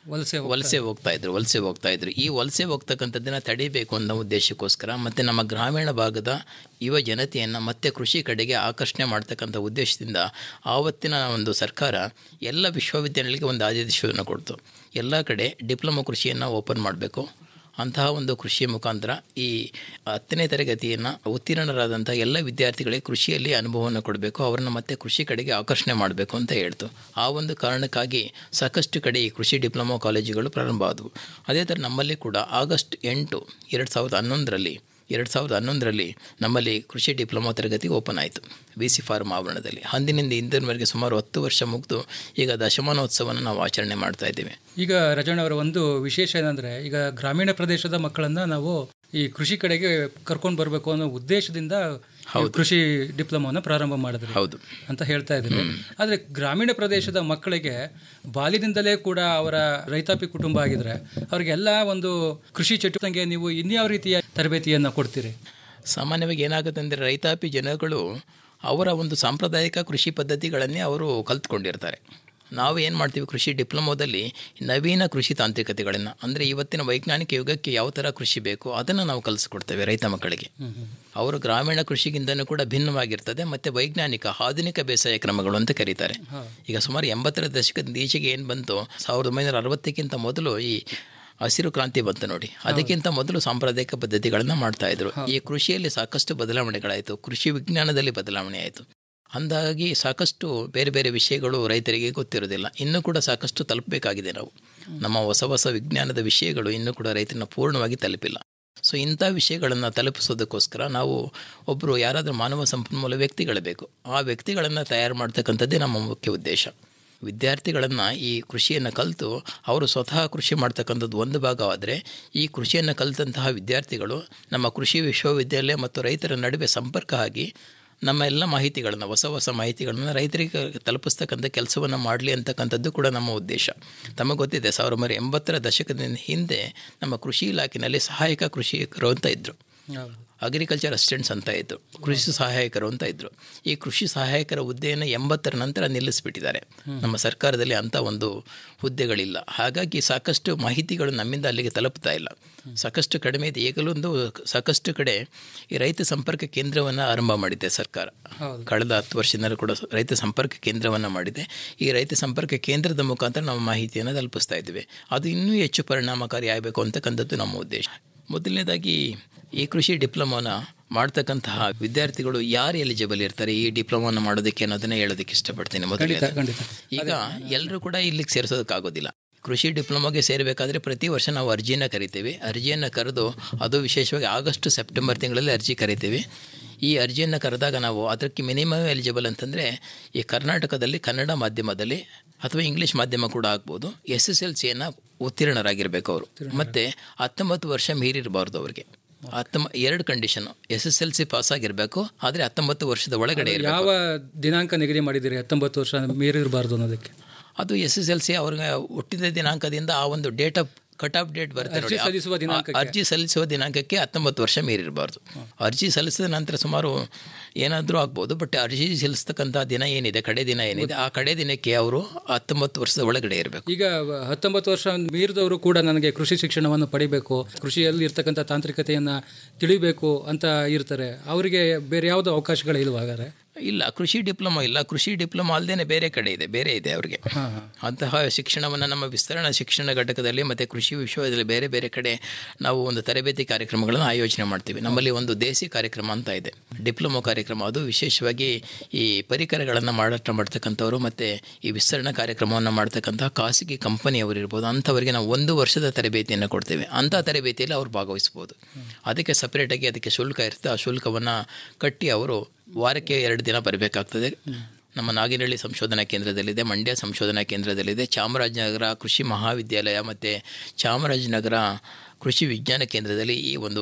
ವಲಸೆ ವಲಸೆ ಹೋಗ್ತಾ ಇದ್ರು ವಲಸೆ ಹೋಗ್ತಾ ಇದ್ರು ಈ ವಲಸೆ ಹೋಗ್ತಕ್ಕಂಥದ್ದನ್ನು ತಡಿಬೇಕು ಅನ್ನೋ ಉದ್ದೇಶಕ್ಕೋಸ್ಕರ ಮತ್ತು ನಮ್ಮ ಗ್ರಾಮೀಣ ಭಾಗದ ಯುವ ಜನತೆಯನ್ನು ಮತ್ತೆ ಕೃಷಿ ಕಡೆಗೆ ಆಕರ್ಷಣೆ ಮಾಡ್ತಕ್ಕಂಥ ಉದ್ದೇಶದಿಂದ ಆವತ್ತಿನ ಒಂದು ಸರ್ಕಾರ ಎಲ್ಲ ವಿಶ್ವವಿದ್ಯಾನಿಲಯಗಳಿಗೆ ಒಂದು ಆದೇಶವನ್ನು ಕೊಡ್ತು ಎಲ್ಲ ಕಡೆ ಡಿಪ್ಲೊಮಾ ಕೃಷಿಯನ್ನು ಓಪನ್ ಮಾಡಬೇಕು ಅಂತಹ ಒಂದು ಕೃಷಿಯ ಮುಖಾಂತರ ಈ ಹತ್ತನೇ ತರಗತಿಯನ್ನು ಉತ್ತೀರ್ಣರಾದಂಥ ಎಲ್ಲ ವಿದ್ಯಾರ್ಥಿಗಳಿಗೆ ಕೃಷಿಯಲ್ಲಿ ಅನುಭವವನ್ನು ಕೊಡಬೇಕು ಅವರನ್ನು ಮತ್ತೆ ಕೃಷಿ ಕಡೆಗೆ ಆಕರ್ಷಣೆ ಮಾಡಬೇಕು ಅಂತ ಹೇಳ್ತು ಆ ಒಂದು ಕಾರಣಕ್ಕಾಗಿ ಸಾಕಷ್ಟು ಕಡೆ ಈ ಕೃಷಿ ಡಿಪ್ಲೊಮಾ ಕಾಲೇಜುಗಳು ಪ್ರಾರಂಭ ಆದವು ಅದೇ ಥರ ನಮ್ಮಲ್ಲಿ ಕೂಡ ಆಗಸ್ಟ್ ಎಂಟು ಎರಡು ಸಾವಿರದ ಹನ್ನೊಂದರಲ್ಲಿ ಎರಡು ಸಾವಿರದ ಹನ್ನೊಂದರಲ್ಲಿ ನಮ್ಮಲ್ಲಿ ಕೃಷಿ ಡಿಪ್ಲೊಮಾ ತರಗತಿ ಓಪನ್ ಆಯಿತು ಬಿ ಸಿ ಫಾರ್ಮ್ ಆವರಣದಲ್ಲಿ ಅಂದಿನಿಂದ ಇಂದಿನವರೆಗೆ ಸುಮಾರು ಹತ್ತು ವರ್ಷ ಮುಗಿದು ಈಗ ದಶಮಾನೋತ್ಸವನ ನಾವು ಆಚರಣೆ ಮಾಡ್ತಾ ಇದ್ದೇವೆ ಈಗ ರಜಣ್ಣವರ ಒಂದು ವಿಶೇಷ ಏನಂದ್ರೆ ಈಗ ಗ್ರಾಮೀಣ ಪ್ರದೇಶದ ಮಕ್ಕಳನ್ನ ನಾವು ಈ ಕೃಷಿ ಕಡೆಗೆ ಕರ್ಕೊಂಡು ಬರಬೇಕು ಅನ್ನೋ ಉದ್ದೇಶದಿಂದ ಈ ಕೃಷಿ ಡಿಪ್ಲೊಮಾನ ಪ್ರಾರಂಭ ಮಾಡಿದ್ರಿ ಹೌದು ಅಂತ ಹೇಳ್ತಾ ಇದ್ದೀರಿ ಆದ್ರೆ ಗ್ರಾಮೀಣ ಪ್ರದೇಶದ ಮಕ್ಕಳಿಗೆ ಬಾಲ್ಯದಿಂದಲೇ ಕೂಡ ಅವರ ರೈತಾಪಿ ಕುಟುಂಬ ಆಗಿದ್ರೆ ಅವ್ರಿಗೆಲ್ಲ ಒಂದು ಕೃಷಿ ಚಟುವಟಿಕೆ ನೀವು ಇನ್ಯಾವ ರೀತಿಯ ತರಬೇತಿಯನ್ನ ಕೊಡ್ತೀರಿ ಸಾಮಾನ್ಯವಾಗಿ ಏನಾಗುತ್ತೆ ಅಂದರೆ ರೈತಾಪಿ ಜನಗಳು ಅವರ ಒಂದು ಸಾಂಪ್ರದಾಯಿಕ ಕೃಷಿ ಪದ್ಧತಿಗಳನ್ನೇ ಅವರು ಕಲ್ತ್ಕೊಂಡಿರ್ತಾರೆ ನಾವು ಏನು ಮಾಡ್ತೀವಿ ಕೃಷಿ ಡಿಪ್ಲೊಮೋದಲ್ಲಿ ನವೀನ ಕೃಷಿ ತಾಂತ್ರಿಕತೆಗಳನ್ನು ಅಂದರೆ ಇವತ್ತಿನ ವೈಜ್ಞಾನಿಕ ಯುಗಕ್ಕೆ ಯಾವ ಥರ ಕೃಷಿ ಬೇಕು ಅದನ್ನು ನಾವು ಕಲಿಸ್ಕೊಡ್ತೇವೆ ರೈತ ಮಕ್ಕಳಿಗೆ ಅವರು ಗ್ರಾಮೀಣ ಕೃಷಿಗಿಂತನೂ ಕೂಡ ಭಿನ್ನವಾಗಿರ್ತದೆ ಮತ್ತು ವೈಜ್ಞಾನಿಕ ಆಧುನಿಕ ಬೇಸಾಯ ಕ್ರಮಗಳು ಅಂತ ಕರೀತಾರೆ ಈಗ ಸುಮಾರು ಎಂಬತ್ತರ ದಶಕದ ಈಚೆಗೆ ಏನು ಬಂತು ಸಾವಿರದ ಒಂಬೈನೂರ ಅರವತ್ತಕ್ಕಿಂತ ಮೊದಲು ಈ ಹಸಿರು ಕ್ರಾಂತಿ ಬಂತು ನೋಡಿ ಅದಕ್ಕಿಂತ ಮೊದಲು ಸಾಂಪ್ರದಾಯಿಕ ಪದ್ಧತಿಗಳನ್ನು ಮಾಡ್ತಾ ಇದ್ರು ಈ ಕೃಷಿಯಲ್ಲಿ ಸಾಕಷ್ಟು ಬದಲಾವಣೆಗಳಾಯಿತು ಕೃಷಿ ವಿಜ್ಞಾನದಲ್ಲಿ ಬದಲಾವಣೆ ಆಯಿತು ಅಂದಾಗಿ ಸಾಕಷ್ಟು ಬೇರೆ ಬೇರೆ ವಿಷಯಗಳು ರೈತರಿಗೆ ಗೊತ್ತಿರೋದಿಲ್ಲ ಇನ್ನೂ ಕೂಡ ಸಾಕಷ್ಟು ತಲುಪಬೇಕಾಗಿದೆ ನಾವು ನಮ್ಮ ಹೊಸ ಹೊಸ ವಿಜ್ಞಾನದ ವಿಷಯಗಳು ಇನ್ನೂ ಕೂಡ ರೈತರನ್ನ ಪೂರ್ಣವಾಗಿ ತಲುಪಿಲ್ಲ ಸೊ ಇಂಥ ವಿಷಯಗಳನ್ನು ತಲುಪಿಸೋದಕ್ಕೋಸ್ಕರ ನಾವು ಒಬ್ಬರು ಯಾರಾದರೂ ಮಾನವ ಸಂಪನ್ಮೂಲ ವ್ಯಕ್ತಿಗಳು ಬೇಕು ಆ ವ್ಯಕ್ತಿಗಳನ್ನು ತಯಾರು ಮಾಡ್ತಕ್ಕಂಥದ್ದೇ ನಮ್ಮ ಮುಖ್ಯ ಉದ್ದೇಶ ವಿದ್ಯಾರ್ಥಿಗಳನ್ನು ಈ ಕೃಷಿಯನ್ನು ಕಲಿತು ಅವರು ಸ್ವತಃ ಕೃಷಿ ಮಾಡ್ತಕ್ಕಂಥದ್ದು ಒಂದು ಭಾಗವಾದರೆ ಈ ಕೃಷಿಯನ್ನು ಕಲಿತಂತಹ ವಿದ್ಯಾರ್ಥಿಗಳು ನಮ್ಮ ಕೃಷಿ ವಿಶ್ವವಿದ್ಯಾಲಯ ಮತ್ತು ರೈತರ ನಡುವೆ ಸಂಪರ್ಕ ಆಗಿ ನಮ್ಮ ಎಲ್ಲ ಮಾಹಿತಿಗಳನ್ನು ಹೊಸ ಹೊಸ ಮಾಹಿತಿಗಳನ್ನು ರೈತರಿಗೆ ತಲುಪಿಸ್ತಕ್ಕಂಥ ಕೆಲಸವನ್ನು ಮಾಡಲಿ ಅಂತಕ್ಕಂಥದ್ದು ಕೂಡ ನಮ್ಮ ಉದ್ದೇಶ ತಮಗೆ ಗೊತ್ತಿದೆ ಸಾವಿರದ ಒಂಬೈನೂರ ಎಂಬತ್ತರ ದಶಕದ ಹಿಂದೆ ನಮ್ಮ ಕೃಷಿ ಇಲಾಖೆಯಲ್ಲಿ ಸಹಾಯಕ ಕೃಷಿಕರು ಅಂತ ಇದ್ದರು ಅಗ್ರಿಕಲ್ಚರ್ ಅಸಿಸ್ಟೆಂಟ್ಸ್ ಅಂತ ಇದ್ದರು ಕೃಷಿ ಸಹಾಯಕರು ಅಂತ ಇದ್ದರು ಈ ಕೃಷಿ ಸಹಾಯಕರ ಹುದ್ದೆಯನ್ನು ಎಂಬತ್ತರ ನಂತರ ನಿಲ್ಲಿಸಿಬಿಟ್ಟಿದ್ದಾರೆ ನಮ್ಮ ಸರ್ಕಾರದಲ್ಲಿ ಅಂಥ ಒಂದು ಹುದ್ದೆಗಳಿಲ್ಲ ಹಾಗಾಗಿ ಸಾಕಷ್ಟು ಮಾಹಿತಿಗಳು ನಮ್ಮಿಂದ ಅಲ್ಲಿಗೆ ತಲುಪ್ತಾ ಇಲ್ಲ ಸಾಕಷ್ಟು ಕಡಿಮೆ ಇದೆ ಈಗಲೊಂದು ಸಾಕಷ್ಟು ಕಡೆ ಈ ರೈತ ಸಂಪರ್ಕ ಕೇಂದ್ರವನ್ನು ಆರಂಭ ಮಾಡಿದೆ ಸರ್ಕಾರ ಕಳೆದ ಹತ್ತು ವರ್ಷದಿಂದ ಕೂಡ ರೈತ ಸಂಪರ್ಕ ಕೇಂದ್ರವನ್ನು ಮಾಡಿದೆ ಈ ರೈತ ಸಂಪರ್ಕ ಕೇಂದ್ರದ ಮುಖಾಂತರ ನಾವು ಮಾಹಿತಿಯನ್ನು ತಲುಪಿಸ್ತಾ ಇದ್ದೇವೆ ಅದು ಇನ್ನೂ ಹೆಚ್ಚು ಪರಿಣಾಮಕಾರಿ ಆಗಬೇಕು ಅಂತಕ್ಕಂಥದ್ದು ನಮ್ಮ ಉದ್ದೇಶ ಮೊದಲನೇದಾಗಿ ಈ ಕೃಷಿ ಡಿಪ್ಲೊಮಾನ ಮಾಡ್ತಕ್ಕಂತಹ ವಿದ್ಯಾರ್ಥಿಗಳು ಯಾರು ಎಲಿಜಿಬಲ್ ಇರ್ತಾರೆ ಈ ಡಿಪ್ಲೊಮಾನ ಮಾಡೋದಕ್ಕೆ ಅನ್ನೋದನ್ನ ಹೇಳೋದಕ್ಕೆ ಇಷ್ಟಪಡ್ತೀನಿ ಮೊದಲನೇ ಖಂಡಿತ. ಈಗ ಎಲ್ಲರೂ ಕೂಡ ಇಲ್ಲಿಗೆ ಸೇರಿಸೋದಕ್ಕಾಗೋದಿಲ್ಲ ಕೃಷಿ ಡಿಪ್ಲೊಮಾಗೆ ಸೇರಬೇಕಾದ್ರೆ ಪ್ರತಿ ವರ್ಷ ನಾವು ಅರ್ಜಿಯನ್ನು ಕರಿತೀವಿ ಅರ್ಜಿಯನ್ನು ಕರೆದು ಅದು ವಿಶೇಷವಾಗಿ ಆಗಸ್ಟ್ ಸೆಪ್ಟೆಂಬರ್ ತಿಂಗಳಲ್ಲಿ ಅರ್ಜಿ ಕರಿತೀವಿ ಈ ಅರ್ಜಿಯನ್ನು ಕರೆದಾಗ ನಾವು ಅದಕ್ಕೆ ಮಿನಿಮಮ್ ಎಲಿಜಿಬಲ್ ಅಂತಂದರೆ ಈ ಕರ್ನಾಟಕದಲ್ಲಿ ಕನ್ನಡ ಮಾಧ್ಯಮದಲ್ಲಿ ಅಥವಾ ಇಂಗ್ಲೀಷ್ ಮಾಧ್ಯಮ ಕೂಡ ಆಗ್ಬೋದು ಎಸ್ ಎಸ್ ಎಲ್ ಸಿಯನ್ನು ಉತ್ತೀರ್ಣರಾಗಿರಬೇಕು ಅವರು ಮತ್ತು ಹತ್ತೊಂಬತ್ತು ವರ್ಷ ಮೀರಿರಬಾರ್ದು ಅವರಿಗೆ ಹತ್ತೊಂಬ ಎರಡು condition S S L C pass ಆಗಿರಬೇಕು ಆದರೆ ಹತ್ತೊಂಬತ್ತು ವರ್ಷದ ಒಳಗಡೆ ಇರಬೇಕು ಯಾವ ದಿನಾಂಕ ನಿಗದಿ ಮಾಡಿದ್ದೀರಿ ಹತ್ತೊಂಬತ್ತು ವರ್ಷ ಮೀರಿರಬಾರ್ದು ಅನ್ನೋದಕ್ಕೆ ಅದು ಎಸ್ ಎಸ್ ಎಲ್ ಸಿ ಅವ್ರಿಗೆ ಹುಟ್ಟಿದ ದಿನಾಂಕದಿಂದ ಆ ಒಂದು date of cut off date ಬರುತ್ತೆ ನೋಡಿ ಅರ್ಜಿ ಸಲ್ಲಿಸುವ ಆ- ದಿನಾಂಕಕ್ಕೆ. ಅರ್ಜಿ ಸಲ್ಲಿಸುವ ದಿನಾಂಕಕ್ಕೆ ಹತ್ತೊಂಬತ್ತು ವರ್ಷ ಮೀರಿರಬಾರ್ದು ಅರ್ಜಿ ಸಲ್ಲಿಸಿದ ನಂತರ ಸುಮಾರು ಏನಾದರೂ ಆಗ್ಬೋದು ಬಟ್ ಅರ್ಜಿ ಸಲ್ಲಿಸ್ತಕ್ಕಂಥ ದಿನ ಏನಿದೆ ಕಡೆ ದಿನ ಏನಿದೆ ಆ ಕಡೆ ದಿನಕ್ಕೆ ಅವರು ಹತ್ತೊಂಬತ್ತು ವರ್ಷದ ಒಳಗಡೆ ಇರಬೇಕು ಈಗ ಹತ್ತೊಂಬತ್ತು ವರ್ಷ ಮೀರಿದವರು ಕೂಡ ನನಗೆ ಕೃಷಿ ಶಿಕ್ಷಣವನ್ನು ಪಡಿಬೇಕು ಕೃಷಿಯಲ್ಲಿ ಇರ್ತಕ್ಕಂಥ ತಾಂತ್ರಿಕತೆಯನ್ನ ತಿಳಿಬೇಕು ಅಂತ ಇರ್ತಾರೆ ಅವರಿಗೆ ಬೇರೆ ಯಾವುದೋ ಅವಕಾಶಗಳು ಇಲ್ವಾ ಹಾಗಾದ್ರೆ ಇಲ್ಲ ಕೃಷಿ ಡಿಪ್ಲೊಮಾ ಇಲ್ಲ ಕೃಷಿ ಡಿಪ್ಲೊಮಾ ಅಲ್ಲದೆ ಬೇರೆ ಕಡೆ ಇದೆ ಬೇರೆ ಇದೆ ಅವರಿಗೆ ಅಂತಹ ಶಿಕ್ಷಣವನ್ನು ನಮ್ಮ ವಿಸ್ತರಣಾ ಶಿಕ್ಷಣ ಘಟಕದಲ್ಲಿ ಮತ್ತು ಕೃಷಿ ವಿಶ್ವವಿದ್ಯಾಲಯ ಬೇರೆ ಬೇರೆ ಕಡೆ ನಾವು ಒಂದು ತರಬೇತಿ ಕಾರ್ಯಕ್ರಮಗಳನ್ನು ಆಯೋಜನೆ ಮಾಡ್ತೀವಿ ನಮ್ಮಲ್ಲಿ ಒಂದು ದೇಸಿ ಕಾರ್ಯಕ್ರಮ ಅಂತ ಇದೆ ಡಿಪ್ಲೊಮಾ ಕಾರ್ಯಕ್ರಮ ಅದು ವಿಶೇಷವಾಗಿ ಈ ಪರಿಕರಗಳನ್ನು ಮಾರಾಟ ಮಾಡ್ತಕ್ಕಂಥವ್ರು ಮತ್ತು ಈ ವಿಸ್ತರಣಾ ಕಾರ್ಯಕ್ರಮವನ್ನು ಮಾಡ್ತಕ್ಕಂಥ ಖಾಸಗಿ ಕಂಪನಿಯವರು ಇರ್ಬೋದು ಅಂಥವರಿಗೆ ನಾವು ಒಂದು ವರ್ಷದ ತರಬೇತಿಯನ್ನು ಕೊಡ್ತೇವೆ ಅಂಥ ತರಬೇತಿಯಲ್ಲಿ ಅವರು ಭಾಗವಹಿಸ್ಬೋದು ಅದಕ್ಕೆ ಸಪ್ರೇಟಾಗಿ ಅದಕ್ಕೆ ಶುಲ್ಕ ಇರುತ್ತೆ ಆ ಶುಲ್ಕವನ್ನು ಕಟ್ಟಿ ಅವರು ವಾರಕ್ಕೆ ಎರಡು ದಿನ ಬರಬೇಕಾಗ್ತದೆ ನಮ್ಮ ನಾಗಿನಹಳ್ಳಿ ಸಂಶೋಧನಾ ಕೇಂದ್ರದಲ್ಲಿದೆ ಮಂಡ್ಯ ಸಂಶೋಧನಾ ಕೇಂದ್ರದಲ್ಲಿದೆ ಚಾಮರಾಜನಗರ ಕೃಷಿ ಮಹಾವಿದ್ಯಾಲಯ ಮತ್ತು ಚಾಮರಾಜನಗರ ಕೃಷಿ ವಿಜ್ಞಾನ ಕೇಂದ್ರದಲ್ಲಿ ಈ ಒಂದು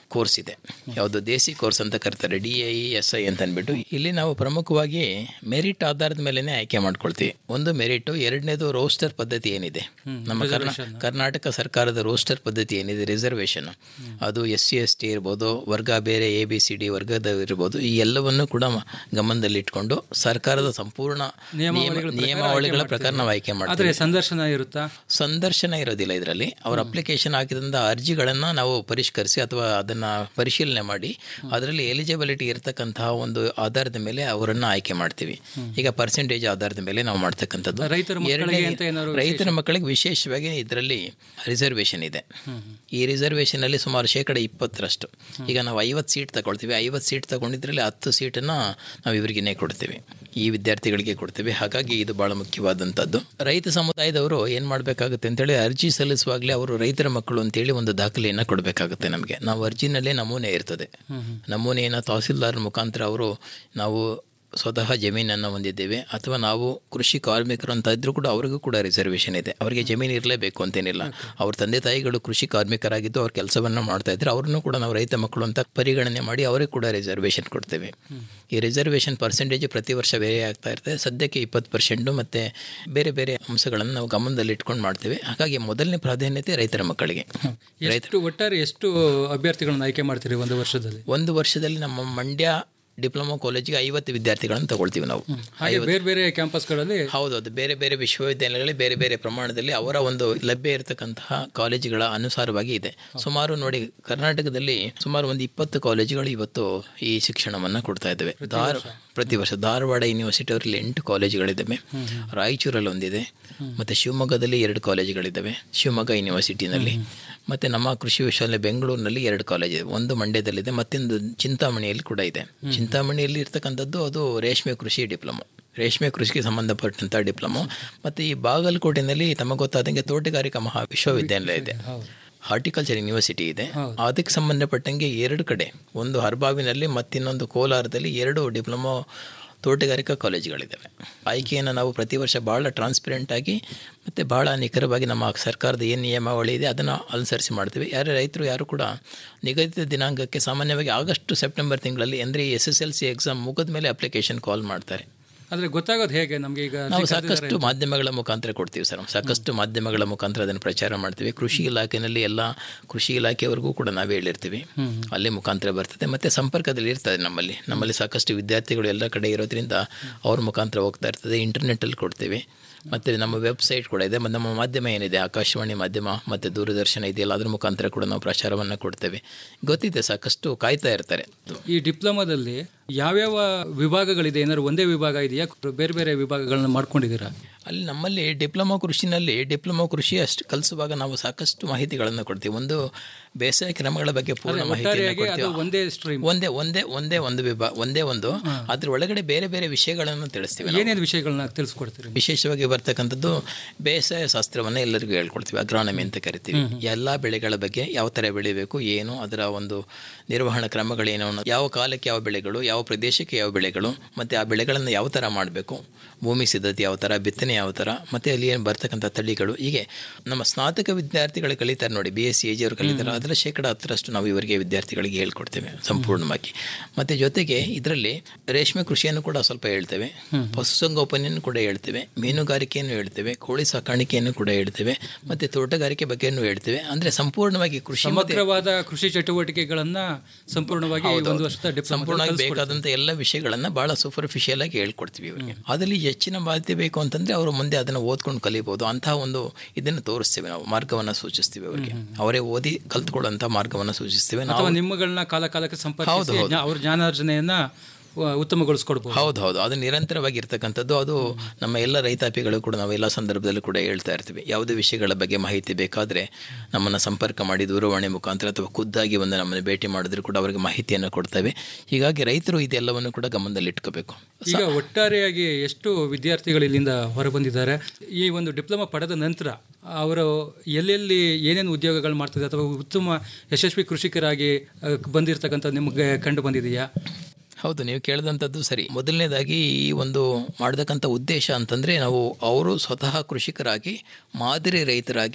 ಕೋರ್ಸ್ ಇದೆ ಯಾವುದು ದೇಸಿ ಕೋರ್ಸ್ ಅಂತ ಕರೀತಾರೆ ಡಿ ಐ ಎಸ್ ಐ ಅಂತ ಅಂದ್ಬಿಟ್ಟು ಇಲ್ಲಿ ನಾವು ಪ್ರಮುಖವಾಗಿ ಮೆರಿಟ್ ಆಧಾರದ ಮೇಲೆ ಆಯ್ಕೆ ಮಾಡ್ಕೊಳ್ತೀವಿ ಒಂದು ಮೆರಿಟು ಎರಡನೇದು ರೋಸ್ಟರ್ ಪದ್ಧತಿ ಏನಿದೆ ನಮ್ಮ ಕರ್ನಾ ಕರ್ನಾಟಕ ಸರ್ಕಾರದ ರೋಸ್ಟರ್ ಪದ್ಧತಿ ಏನಿದೆ ರಿಸರ್ವೇಷನ್ ಅದು ಎಸ್ ಸಿ ಎಸ್ ಟಿ ಇರ್ಬೋದು ವರ್ಗ ಬೇರೆ ಎ ಬಿ ಸಿ ಡಿ ವರ್ಗದ ಇರ್ಬೋದು ಈ ಎಲ್ಲವನ್ನು ಕೂಡ ಮ- ಗಮನದಲ್ಲಿಟ್ಕೊಂಡು ಸರ್ಕಾರದ ಸಂಪೂರ್ಣ ನಿಯಮಾವಳಿಗಳ ನಿಯಮ- ಪ್ರಕಾರ ನಿಯಮಾವಳಿಗಳ ಆಯ್ಕೆ ಪ್ರಕಾರ ನಾವು ಆಯ್ಕೆ ಆದ್ರೆ ಮಾಡ್ತೀವಿ ಸಂದರ್ಶನ ಇರುತ್ತಾ ಸಂದರ್ಶನ ಇರೋದಿಲ್ಲ ಇದರಲ್ಲಿ ಅವ್ರ ಅಪ್ಲಿಕೇಶನ್ ಹಾಕಿದಂಥ ಅರ್ಜಿಗಳನ್ನು ನಾವು ಪರಿಷ್ಕರಿಸಿ ಅಥವಾ ಅದನ್ನು ಪರಿಶೀಲನೆ ಮಾಡಿ ಅದರಲ್ಲಿ ಎಲಿಜಿಬಿಲಿಟಿ ಇರತಕ್ಕಂತಹ ಒಂದು ಆಧಾರದ ಮೇಲೆ ಅವರನ್ನು ಆಯ್ಕೆ ಮಾಡ್ತೀವಿ ಈಗ ಪರ್ಸೆಂಟೇಜ್ ಆಧಾರದ ಮೇಲೆ ನಾವು ಮಾಡ್ತಕ್ಕಂಥದ್ದು ರೈತರ ಮಕ್ಕಳಿಗೆ ಎರಡನೇ- ಅಂತ ಏನಾದ್ರು ರೈತರ ಮಕ್ಕಳಿಗೆ ವಿಶೇಷವಾಗಿ ಇದರಲ್ಲಿ ರಿಸರ್ವೇಷನ್ ಇದೆ ಈ ರಿಸರ್ವೇಷನ್ ಅಲ್ಲಿ ಸುಮಾರು ಶೇಕಡ ಇಪ್ಪತ್ತರಷ್ಟು ಈಗ ನಾವು ಐವತ್ತು ಸೀಟ್ ತಗೊಳ್ತೀವಿ ಐವತ್ತು ಸೀಟ್ ತಗೊಂಡಿದ್ರಲ್ಲಿ ಹತ್ತು ಸೀಟನ್ನು ನಾವು ಇವರಿಗೇನೆ ಕೊಡ್ತೀವಿ ಈ ವಿದ್ಯಾರ್ಥಿಗಳಿಗೆ ಕೊಡ್ತೀವಿ ಹಾಗಾಗಿ ಇದು ಬಹಳ ಮುಖ್ಯವಾದಂಥದ್ದು ರೈತ ಸಮುದಾಯದವರು ಏನು ಮಾಡಬೇಕಾಗುತ್ತೆ ಅಂತೇಳಿ ಅರ್ಜಿ ಸಲ್ಲಿಸುವಾಗಲೇ ಅವರು ರೈತರ ಮಕ್ಕಳು ಅಂತೇಳಿ ಒಂದು ದಾಖಲೆಯನ್ನು ಕೊಡಬೇಕಾಗುತ್ತೆ ನಮಗೆ ನಾವು ಅರ್ಜಿನಲ್ಲೇ ನಮೂನೆ ಇರ್ತದೆ ನಮೂನೆಯನ್ನು ತಹಸೀಲ್ದಾರ್ ಮುಖಾಂತರ ಅವರು ನಾವು ಸ್ವತಃ ಜಮೀನನ್ನು ಹೊಂದಿದ್ದೇವೆ ಅಥವಾ ನಾವು ಕೃಷಿ ಕಾರ್ಮಿಕರು ಅಂತ ಇದ್ರೂ ಕೂಡ ಅವರಿಗೂ ಕೂಡ ರಿಸರ್ವೇಷನ್ ಇದೆ ಅವರಿಗೆ ಜಮೀನು ಇರಲೇಬೇಕು ಅಂತೇನಿಲ್ಲ ಅವ್ರ ತಂದೆ ತಾಯಿಗಳು ಕೃಷಿ ಕಾರ್ಮಿಕರಾಗಿದ್ದು ಅವ್ರ ಕೆಲಸವನ್ನು ಮಾಡ್ತಾ ಇದ್ರೆ ಅವ್ರನ್ನೂ ಕೂಡ ನಾವು ರೈತ ಮಕ್ಕಳು ಅಂತ ಪರಿಗಣನೆ ಮಾಡಿ ಅವರಿಗೆ ಕೂಡ ರಿಸರ್ವೇಷನ್ ಕೊಡ್ತೇವೆ ಈ ರಿಸರ್ವೇಷನ್ ಪರ್ಸೆಂಟೇಜ್ ಪ್ರತಿ ವರ್ಷ ಬೇರೆ ಆಗ್ತಾ ಇರ್ತದೆ ಸದ್ಯಕ್ಕೆ ಇಪ್ಪತ್ತು ಪರ್ಸೆಂಟು ಮತ್ತು ಬೇರೆ ಬೇರೆ ಅಂಶಗಳನ್ನು ನಾವು ಗಮನದಲ್ಲಿ ಇಟ್ಕೊಂಡು ಮಾಡ್ತೇವೆ ಹಾಗಾಗಿ ಮೊದಲನೇ ಪ್ರಾಧಾನ್ಯತೆ ರೈತರ ಮಕ್ಕಳಿಗೆ ಎಷ್ಟು ಒಟ್ಟಾರೆ ಎಷ್ಟು ಅಭ್ಯರ್ಥಿಗಳನ್ನು ಆಯ್ಕೆ ಮಾಡ್ತೀರಿ ಒಂದು ವರ್ಷದಲ್ಲಿ ಒಂದು ವರ್ಷದಲ್ಲಿ ನಮ್ಮ ಮಂಡ್ಯ ಡಿಪ್ಲೊಮಾ ಕಾಲೇಜಿಗೆ ಐವತ್ತು ವಿದ್ಯಾರ್ಥಿಗಳನ್ನು ತಗೊಳ್ತೀವಿ ನಾವು ಹಾಗೆ ಬೇರೆ ಬೇರೆ ಕ್ಯಾಂಪಸ್ಗಳಲ್ಲಿ ಹೌದು ಅದು ಬೇರೆ ಬೇರೆ ವಿಶ್ವವಿದ್ಯಾಲಯಗಳಲ್ಲಿ ಬೇರೆ ಬೇರೆ ಪ್ರಮಾಣದಲ್ಲಿ ಅವರ ಒಂದು ಲಭ್ಯ ಇರತಕ್ಕಂತಹ ಕಾಲೇಜುಗಳ ಅನುಸಾರವಾಗಿ ಇದೆ ಸುಮಾರು ನೋಡಿ ಕರ್ನಾಟಕದಲ್ಲಿ ಸುಮಾರು ಒಂದು ಇಪ್ಪತ್ತು ಕಾಲೇಜುಗಳು ಇವತ್ತು ಈ ಶಿಕ್ಷಣವನ್ನು ಕೊಡ್ತಾ ಇದ್ದಾವೆ ಧಾರ ಪ್ರತಿ ವರ್ಷ ಧಾರವಾಡ ಯೂನಿವರ್ಸಿಟಿ ಅವರಲ್ಲಿ ಎಂಟು ಕಾಲೇಜುಗಳಿದ್ದಾವೆ ರಾಯಚೂರಲ್ಲಿ ಒಂದಿದೆ ಮತ್ತು ಶಿವಮೊಗ್ಗದಲ್ಲಿ ಎರಡು ಕಾಲೇಜುಗಳಿದ್ದಾವೆ ಶಿವಮೊಗ್ಗ ಯೂನಿವರ್ಸಿಟಿನಲ್ಲಿ ಮತ್ತು ನಮ್ಮ ಕೃಷಿ ವಿಶ್ವವಿದ್ಯಾಲಯ ಬೆಂಗಳೂರಿನಲ್ಲಿ ಎರಡು ಕಾಲೇಜ್ ಇದೆ ಒಂದು ಮಂಡ್ಯದಲ್ಲಿದೆ ಮತ್ತೊಂದು ಚಿಂತಾಮಣಿಯಲ್ಲಿ ಕೂಡ ಇದೆ ಚಿಂತಾಮಣಿಯಲ್ಲಿ ಇರ್ತಕ್ಕಂಥದ್ದು ಅದು ರೇಷ್ಮೆ ಕೃಷಿ ಡಿಪ್ಲೊಮೊ ರೇಷ್ಮೆ ಕೃಷಿಗೆ ಸಂಬಂಧಪಟ್ಟಂಥ ಡಿಪ್ಲೊಮೊ ಮತ್ತು ಈ ಬಾಗಲಕೋಟೆನಲ್ಲಿ ತಮಗೆ ಗೊತ್ತಾದಂಗೆ ತೋಟಗಾರಿಕಾ ಮಹಾ ವಿಶ್ವವಿದ್ಯಾಲಯ ಇದೆ ಹಾರ್ಟಿಕಲ್ಚರ್ ಯೂನಿವರ್ಸಿಟಿ ಇದೆ ಅದಕ್ಕೆ ಸಂಬಂಧಪಟ್ಟಂಗೆ ಎರಡು ಕಡೆ ಒಂದು ಹರ್ಬಾವಿನಲ್ಲಿ ಮತ್ತಿನ್ನೊಂದು ಕೋಲಾರದಲ್ಲಿ ಎರಡು ಡಿಪ್ಲೊಮೊ ತೋಟಗಾರಿಕಾ ಕಾಲೇಜುಗಳಿದ್ದಾವೆ ಆಯ್ಕೆಯನ್ನು ನಾವು ಪ್ರತಿ ವರ್ಷ ಭಾಳ ಟ್ರಾನ್ಸ್ಪರೆಂಟ್ ಆಗಿ ಮತ್ತು ಭಾಳ ನಿಖರವಾಗಿ ನಮ್ಮ ಸರ್ಕಾರದ ಏನು ನಿಯಮಾವಳಿ ಇದೆ ಅದನ್ನು ಅನುಸರಿಸಿ ಮಾಡ್ತೀವಿ ಯಾರೇ ರೈತರು ಯಾರು ಕೂಡ ನಿಗದಿತ ದಿನಾಂಕಕ್ಕೆ ಸಾಮಾನ್ಯವಾಗಿ ಆಗಸ್ಟ್ ಸೆಪ್ಟೆಂಬರ್ ತಿಂಗಳಲ್ಲಿ ಅಂದರೆ S S L C exam ಮುಗಿದ ಮೇಲೆ ಅಪ್ಲಿಕೇಶನ್ ಕಾಲ್ ಮಾಡ್ತಾರೆ ಆದರೆ ಗೊತ್ತಾಗೋದು ಹೇಗೆ ನಮಗೆ ಈಗ ನಾವು ಅರ್ಜಿ ಕರೆದಿದ್ದಾರೆ ಸಾಕಷ್ಟು ಮಾಧ್ಯಮಗಳ ಮುಖಾಂತರ ಕೊಡ್ತೀವಿ ಸರ್ ಸಾಕಷ್ಟು ಮಾಧ್ಯಮಗಳ ಮುಖಾಂತರ ಅದನ್ನು ಪ್ರಚಾರ ಮಾಡ್ತೀವಿ ಕೃಷಿ ಇಲಾಖೆಯಲ್ಲಿ ಎಲ್ಲ ಕೃಷಿ ಇಲಾಖೆವರೆಗೂ ಕೂಡ ನಾವೇ ಹೇಳಿರ್ತೀವಿ ಅಲ್ಲೇ ಮುಖಾಂತರ ಬರ್ತದೆ ಮತ್ತು ಸಂಪರ್ಕದಲ್ಲಿ ಇರ್ತದೆ ನಮ್ಮಲ್ಲಿ ನಮ್ಮಲ್ಲಿ ಸಾಕಷ್ಟು ವಿದ್ಯಾರ್ಥಿಗಳು ಎಲ್ಲ ಕಡೆ ಇರೋದ್ರಿಂದ ಅವ್ರ ಮುಖಾಂತರ ಹೋಗ್ತಾ ಇರ್ತದೆ ಇಂಟರ್ನೆಟ್ಟಲ್ಲಿ ಕೊಡ್ತೀವಿ ಮತ್ತು ನಮ್ಮ ವೆಬ್ಸೈಟ್ ಕೂಡ ಇದೆ ಮತ್ತು ನಮ್ಮ ಮಾಧ್ಯಮ ಏನಿದೆ ಆಕಾಶವಾಣಿ ಮಾಧ್ಯಮ ಮತ್ತು ದೂರದರ್ಶನ ಇದೆಯಲ್ಲ ಅದ್ರ ಮುಖಾಂತರ ಕೂಡ ನಾವು ಪ್ರಚಾರವನ್ನು ಕೊಡ್ತೇವೆ ಗೊತ್ತಿದೆ ಸಾಕಷ್ಟು ಕಾಯ್ತಾ ಇರ್ತಾರೆ ಈ ಡಿಪ್ಲೊಮಾದಲ್ಲಿ ಯಾವ್ಯಾವ ವಿಭಾಗಗಳಿದೆ ಏನಾದ್ರು ಒಂದೇ ವಿಭಾಗ ಇದೆಯಾ ಬೇರೆ ಬೇರೆ ವಿಭಾಗಗಳನ್ನ ಮಾಡ್ಕೊಂಡಿದ್ದೀರಾ ಅಲ್ಲಿ ನಮ್ಮಲ್ಲಿ ಡಿಪ್ಲೊಮಾ ಕೃಷಿನಲ್ಲಿ ಡಿಪ್ಲೊಮಾ ಕೃಷಿ ಅಷ್ಟು ಕಲಿಸುವಾಗ ನಾವು ಸಾಕಷ್ಟು ಮಾಹಿತಿಗಳನ್ನು ಕೊಡ್ತೀವಿ ಒಂದು ಬೇಸಾಯ ಕ್ರಮಗಳ ಬಗ್ಗೆ ಪೂರ್ಣ ಅದೇ ಮಾಹಿತಿಯನ್ನು ಒಟ್ಟಾರೆಯಾಗಿ ಅದು ಕೊಡ್ತೀವಿ ಒಂದೇ ಸ್ಟ್ರೀಮ್ ಒಂದೇ ಒಂದೇ ಒಂದೇ ಒಂದು ವಿಭಾಗ ಒಂದೇ ಒಂದು ಅದ್ರ ಒಳಗಡೆ ಬೇರೆ ಬೇರೆ ವಿಷಯಗಳನ್ನು ತಿಳಿಸ್ತೀವಿ ನಾವು. ಏನೇನು ವಿಷಯಗಳನ್ನ ತಿಳಿಸ್ಕೊಡ್ತೀರಿ ವಿಶೇಷವಾಗಿ ಬರ್ತಕ್ಕಂಥದ್ದು ಬೇಸಾಯ ಶಾಸ್ತ್ರವನ್ನು ಎಲ್ಲರಿಗೂ ಹೇಳ್ಕೊಡ್ತೀವಿ ಅಗ್ರಾನಮಿ ಅಂತ ಕರಿತೀವಿ ಎಲ್ಲ ಬೆಳೆಗಳ ಬಗ್ಗೆ ಯಾವ ಥರ ಬೆಳಿಬೇಕು ಏನು ಅದರ ಒಂದು ನಿರ್ವಹಣಾ ಕ್ರಮಗಳೇನು ಅನ್ನೋದು, ಯಾವ ಕಾಲಕ್ಕೆ ಯಾವ ಬೆಳೆಗಳು ಯಾವ ಪ್ರದೇಶಕ್ಕೆ ಯಾವ ಬೆಳೆಗಳು ಮತ್ತು ಆ ಬೆಳೆಗಳನ್ನು ಯಾವ ಥರ ಮಾಡಬೇಕು ಭೂಮಿ ಸಿದ್ಧತೆ ಯಾವ ಥರ ಬಿತ್ತನೆ ಯಾವ ಥರ ಮತ್ತು ಅಲ್ಲಿ ಏನು ಬರ್ತಕ್ಕಂಥ ತಳಿಗಳು ಹೀಗೆ ನಮ್ಮ ಸ್ನಾತಕ ವಿದ್ಯಾರ್ಥಿಗಳು ಕಲಿತಾರೆ ನೋಡಿ ಬಿ ಎಸ್ ಸಿ ಎಜಿ ಅವರು ಕಲಿತಾರೆ ಅದರ ಶೇಕಡ ಹತ್ತರಷ್ಟು ನಾವು ಇವರಿಗೆ ವಿದ್ಯಾರ್ಥಿಗಳಿಗೆ ಹೇಳ್ಕೊಡ್ತೇವೆ ಸಂಪೂರ್ಣವಾಗಿ ಮತ್ತು ಜೊತೆಗೆ ಇದರಲ್ಲಿ ರೇಷ್ಮೆ ಕೃಷಿಯನ್ನು ಕೂಡ ಸ್ವಲ್ಪ ಹೇಳ್ತೇವೆ ಪಶುಸಂಗೋಪನೆಯನ್ನು ಕೂಡ ಹೇಳ್ತೇವೆ ಮೀನುಗಾರಿಕೆಯನ್ನು ಹೇಳ್ತೇವೆ ಕೋಳಿ ಸಾಕಾಣಿಕೆಯನ್ನು ಕೂಡ ಹೇಳ್ತೇವೆ ಮತ್ತು ತೋಟಗಾರಿಕೆ ಬಗ್ಗೆಯನ್ನು ಹೇಳ್ತೇವೆ ಅಂದರೆ ಸಂಪೂರ್ಣವಾಗಿ ಕೃಷಿ ಮತ್ತೆ- ಸಮಗ್ರವಾದ ಕೃಷಿ ಚಟುವಟಿಕೆಗಳನ್ನ ಸಂಪೂರ್ಣವಾಗಿ ಹೌದು. ಒಂದು ವರ್ಷದ ಡಿಪ್ಲೊಮಾ ಸಂಪೂರ್ಣವಾಗಿ ಬೇಕಾದಂಥ ಎಲ್ಲ ವಿಷಯಗಳನ್ನು ಬಹಳ ಸೂಪರ್ಫಿಷಿಯಲ್ ಆಗಿ ಹೇಳ್ಕೊಡ್ತೀವಿ ಇವರಿಗೆ ಅದರಲ್ಲಿ ಹೆಚ್ಚಿನ ಮಾಹಿತಿ ಬೇಕು ಅಂತಂದ್ರೆ ಅವರು ಮುಂದೆ ಅದನ್ನು ಓದ್ಕೊಂಡು ಕಲಿಬಹುದು ಅಂತಹ ಒಂದು ಇದನ್ನು ತೋರಿಸ್ತೇವೆ ನಾವು ಮಾರ್ಗವನ್ನು ಸೂಚಿಸ್ತೀವಿ ಅವರಿಗೆ ಅವರೇ ಓದಿ ಕಲ್ತ್ಕೊಳ್ಳುವಂಥ ಮಾರ್ಗವನ್ನು ಸೂಚಿಸ್ತೇವೆ ಅಥವಾ ನಾವು ನಿಮ್ಮಗಳನ್ನ ಕಾಲ ಕಾಲಕ್ಕೆ ಹೌದು, ಸಂಪರ್ಕಿಸಿ ಹೌದು. ಜ್ಞಾ- ಅವ್ರ ಜ್ಞಾನಾರ್ಜನೆಯನ್ನ ಆ, ಉತ್ತಮಗೊಳಿಸ್ಕೊಡ್ಬೋದು ಹೌದು ಹೌದು ಅದು ನಿರಂತರವಾಗಿ ಇರ್ತಕ್ಕಂಥದ್ದು ಅದು ನಮ್ಮ ಎಲ್ಲ ರೈತಾಪಿಗಳು ಕೂಡ ನಾವು ಎಲ್ಲ ಸಂದರ್ಭದಲ್ಲೂ ಕೂಡ ಹೇಳ್ತಾ ಇರ್ತೀವಿ ಯಾವುದೇ ವಿಷಯಗಳ ಬಗ್ಗೆ ಮಾಹಿತಿ ಬೇಕಾದರೆ ನಮ್ಮನ್ನು ಸಂಪರ್ಕ ಮಾಡಿ ದೂರವಾಣಿ ಮುಖಾಂತರ ಅಥವಾ ಖುದ್ದಾಗಿ ಒಂದು ನಮ್ಮನ್ನು ಭೇಟಿ ಮಾಡಿದ್ರು ಕೂಡ ಅವರಿಗೆ ಮಾಹಿತಿಯನ್ನು ಕೊಡ್ತೇವೆ ಹೀಗಾಗಿ ರೈತರು ಇದೆಲ್ಲವನ್ನು ಕೂಡ ಗಮನದಲ್ಲಿ ಇಟ್ಕೋಬೇಕು ಈಗ ಒಟ್ಟಾರೆಯಾಗಿ ಎಷ್ಟು ವಿದ್ಯಾರ್ಥಿಗಳು ಇಲ್ಲಿಂದ ಹೊರಬಂದಿದ್ದಾರೆ ಈ ಒಂದು ಡಿಪ್ಲೊಮಾ ಪಡೆದ ನಂತರ ಅವರು ಎಲ್ಲೆಲ್ಲಿ ಏನೇನು ಉದ್ಯೋಗಗಳು ಮಾಡ್ತಿದ್ದಾರೆ ಅಥವಾ ಉತ್ತಮ ಯಶಸ್ವಿ ಕೃಷಿಕರಾಗಿ ಆ, ಬಂದಿರತಕ್ಕಂಥ ನಿಮಗೆ ಕಂಡು ಬಂದಿದೆಯಾ ಹೌದು ನೀವು ಕೇಳಿದಂಥದ್ದು ಸರಿ ಮೊದಲನೇದಾಗಿ ಈ ಒಂದು ಮಾಡತಕ್ಕಂಥ ಉದ್ದೇಶ ಅಂತಂದರೆ ನಾವು ಅವರು ಸ್ವತಃ ಕೃಷಿಕರಾಗಿ ಮಾದರಿ ರೈತರಾಗಿ